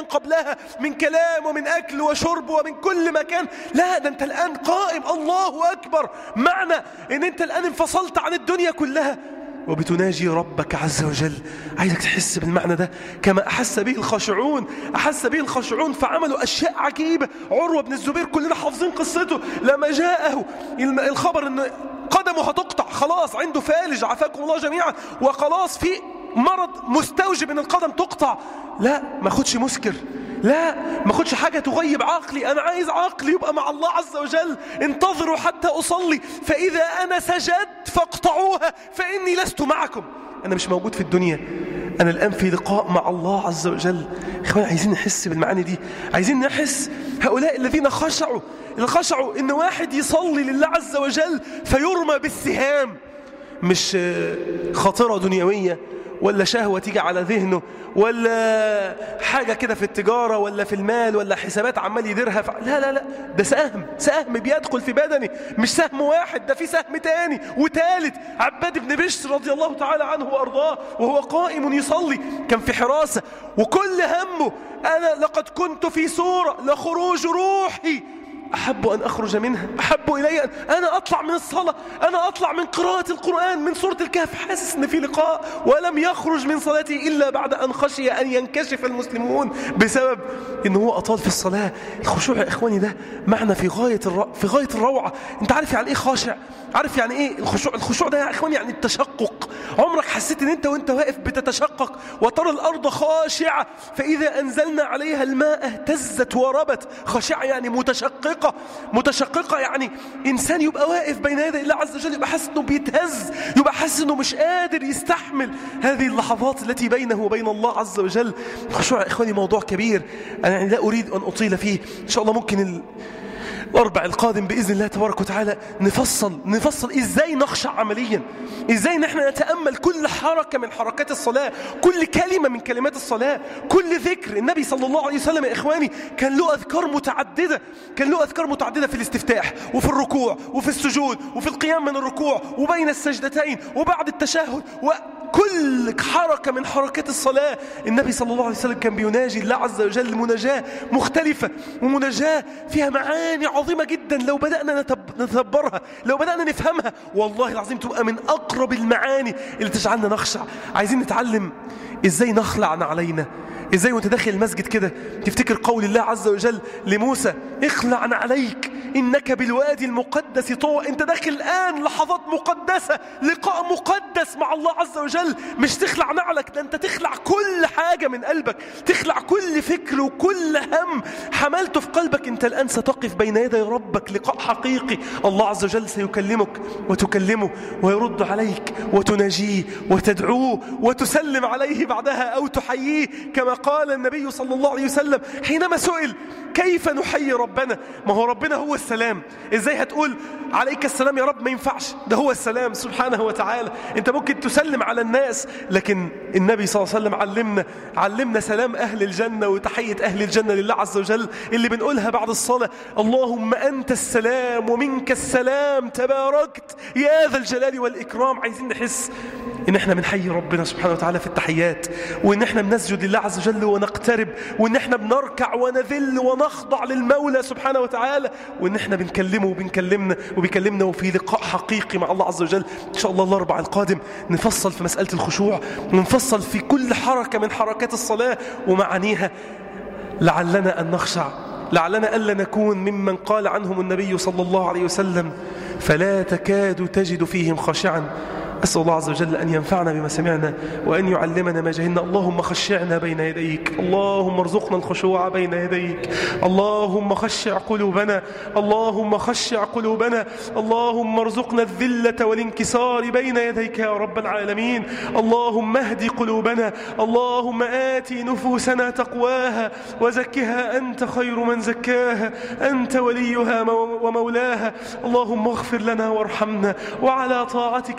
قبلها من كلام ومن أكل وشرب ومن كل مكان لا ده أنت الآن قائم الله أكبر معنى أن أنت الآن انفصلت عن الدنيا كلها وبتناجي ربك عز وجل عايزك تحس بالمعنى ده كما أحس به الخاشعون أحس به الخاشعون فعملوا أشياء عجيبة عروة بن الزبير كلنا حافظين قصته لما جاءه الم- الخبر أن قدمه هتقطع خلاص عنده فالج عافاكم الله جميعا وخلاص في مرض مستوجب ان القدم تقطع لا ما خدش مسكر لا ما خدش حاجة تغيب عقلي أنا عايز عقلي يبقى مع الله عز وجل انتظروا حتى أصلي فإذا أنا سجدت فاقطعوها فإني لست معكم أنا مش موجود في الدنيا أنا الآن في لقاء مع الله عز وجل إخوان عايزين نحس بالمعاني دي عايزين نحس هؤلاء الذين خشعوا اللي خشعوا إن واحد يصلي لله عز وجل فيرمى بالسهام مش آه، خاطرة دنيوية ولا شهوة تيجي على ذهنه ولا حاجة كده في التجارة ولا في المال ولا حسابات عمال يديرها ف... لا لا لا ده سهم سهم بيدخل في بدني مش سهم واحد ده في سهم تاني وتالت عباد بن بشر رضي الله تعالى عنه وأرضاه وهو قائم يصلي كان في حراسة وكل همه أنا لقد كنت في سورة لخروج روحي أحب أن أخرج منها أحب إلي أن أنا أطلع من الصلاة أنا أطلع من قراءة القرآن من سورة الكهف حاسس أن في لقاء ولم يخرج من صلاته إلا بعد أن خشي أن ينكشف المسلمون بسبب أن هو أطال في الصلاة الخشوع يا إخواني ده معنى في غاية الر... في غاية الروعة أنت عارف يعني إيه خاشع عارف يعني إيه الخشوع الخشوع ده يا إخواني يعني التشقق عمرك حسيت أن أنت وأنت واقف بتتشقق وترى الأرض خاشعة فإذا أنزلنا عليها الماء اهتزت وربت خاشعة يعني متشققة متشققة يعني إنسان يبقى واقف بين يدي الله عز وجل يبقى حاسس أنه بيتهز يبقى حاسس أنه مش قادر يستحمل هذه اللحظات التي بينه وبين الله عز وجل الخشوع يا إخواني موضوع كبير أنا يعني لا أريد أن أطيل فيه إن شاء الله ممكن ال... الأربع القادم بإذن الله تبارك وتعالى نفصل نفصل إزاي نخشع عمليا إزاي نحن نتأمل كل حركة من حركات الصلاة كل كلمة من كلمات الصلاة كل ذكر النبي صلى الله عليه وسلم يا إخواني كان له أذكار متعددة كان له أذكار متعددة في الاستفتاح وفي الركوع وفي السجود وفي القيام من الركوع وبين السجدتين وبعد التشهد وكل حركة من حركات الصلاة النبي صلى الله عليه وسلم كان بيناجي الله عز وجل مناجاة مختلفة ومناجاة فيها معاني عظيمة جدا لو بدأنا نتب- نتدبرها لو بدأنا نفهمها والله العظيم تبقى من أقرب المعاني اللي تجعلنا نخشع عايزين نتعلم إزاي نخلع علينا إزاي وانت داخل المسجد كده تفتكر قول الله عز وجل لموسى اخلع عليك إنك بالوادي المقدس طوى انت داخل الآن لحظات مقدسة لقاء مقدس مع الله عز وجل مش تخلع نعلك ده انت تخلع كل حاجة من قلبك تخلع كل فكر وكل هم حملته في قلبك انت الآن ستقف بين يدي ربك لقاء حقيقي الله عز وجل سيكلمك وتكلمه ويرد عليك وتناجيه وتدعوه وتسلم عليه بعدها أو تحييه كما قال النبي صلى الله عليه وسلم حينما سئل كيف نحيي ربنا ما هو ربنا هو السلام ازاي هتقول عليك السلام يا رب ما ينفعش ده هو السلام سبحانه وتعالى انت ممكن تسلم على الناس لكن النبي صلى الله عليه وسلم علمنا علمنا سلام اهل الجنه وتحيه اهل الجنه لله عز وجل اللي بنقولها بعد الصلاه اللهم انت السلام ومنك السلام تباركت يا ذا الجلال والاكرام عايزين نحس ان احنا بنحيي ربنا سبحانه وتعالى في التحيات وان احنا بنسجد لله عز وجل ونقترب وان احنا بنركع ونذل ونخضع للمولى سبحانه وتعالى وان احنا بنكلمه وبنكلمنا وبيكلمنا وفي لقاء حقيقي مع الله عز وجل ان شاء الله الاربع القادم نفصل في مساله الخشوع ونفصل في كل حركه من حركات الصلاه ومعانيها لعلنا ان نخشع لعلنا الا نكون ممن قال عنهم النبي صلى الله عليه وسلم فلا تكاد تجد فيهم خاشعا أسأل الله عز وجل أن ينفعنا بما سمعنا وأن يعلمنا ما جهلنا اللهم خشعنا بين يديك اللهم ارزقنا الخشوع بين يديك اللهم خشع قلوبنا اللهم خشع قلوبنا اللهم ارزقنا الذلة والانكسار بين يديك يا رب العالمين اللهم اهد قلوبنا اللهم آتي نفوسنا تقواها وزكها أنت خير من زكاها أنت وليها ومولاها اللهم اغفر لنا وارحمنا وعلى طاعتك أعنا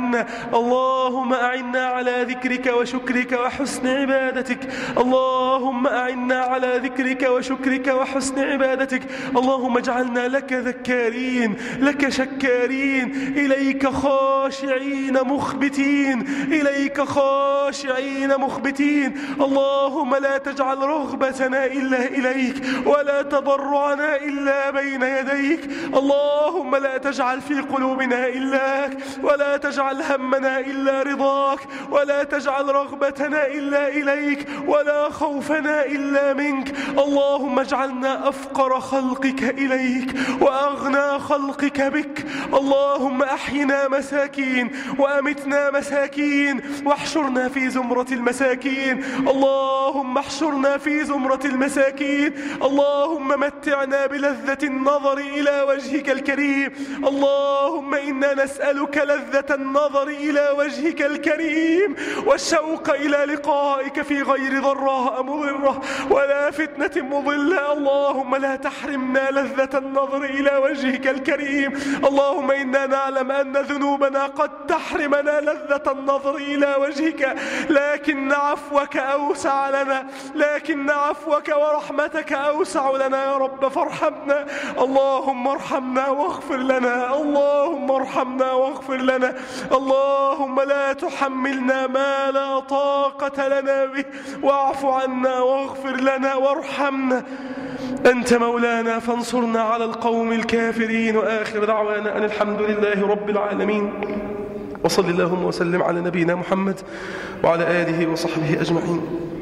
عنا اللهم أعنا على ذكرك وشكرك وحسن عبادتك اللهم أعنا على ذكرك وشكرك وحسن عبادتك اللهم اجعلنا لك ذكارين لك شكارين إليك خاشعين مخبتين إليك خاشعين مخبتين اللهم لا تجعل رغبتنا إلا إليك ولا تضرعنا إلا بين يديك اللهم لا تجعل في قلوبنا إلاك ولا تجعل همنا إلا رضاك ولا تجعل رغبتنا إلا إليك ولا خوفنا إلا منك اللهم اجعلنا أفقر خلقك إليك وأغنى خلقك بك اللهم أحينا مساكين وأمتنا مساكين واحشرنا في زمرة المساكين اللهم احشرنا في زمرة المساكين اللهم متعنا بلذة النظر إلى وجهك الكريم اللهم إنا نسألك لذة النظر إلى وجهك الكريم والشوق إلى لقائك في غير ضراء مضرة ولا فتنة مضلة اللهم لا تحرمنا لذة النظر إلى وجهك الكريم اللهم إنا نعلم أن ذنوبنا قد تحرمنا لذة النظر إلى وجهك لكن عفوك أوسع لنا لكن عفوك ورحمتك أوسع لنا يا رب فارحمنا اللهم ارحمنا واغفر لنا اللهم ارحمنا واغفر لنا اللهم لا تحملنا ما لا طاقة لنا به واعف عنا واغفر لنا وارحمنا أنت مولانا فانصرنا على القوم الكافرين وآخر دعوانا أن الحمد لله رب العالمين وصل اللهم وسلم على نبينا محمد وعلى آله وصحبه أجمعين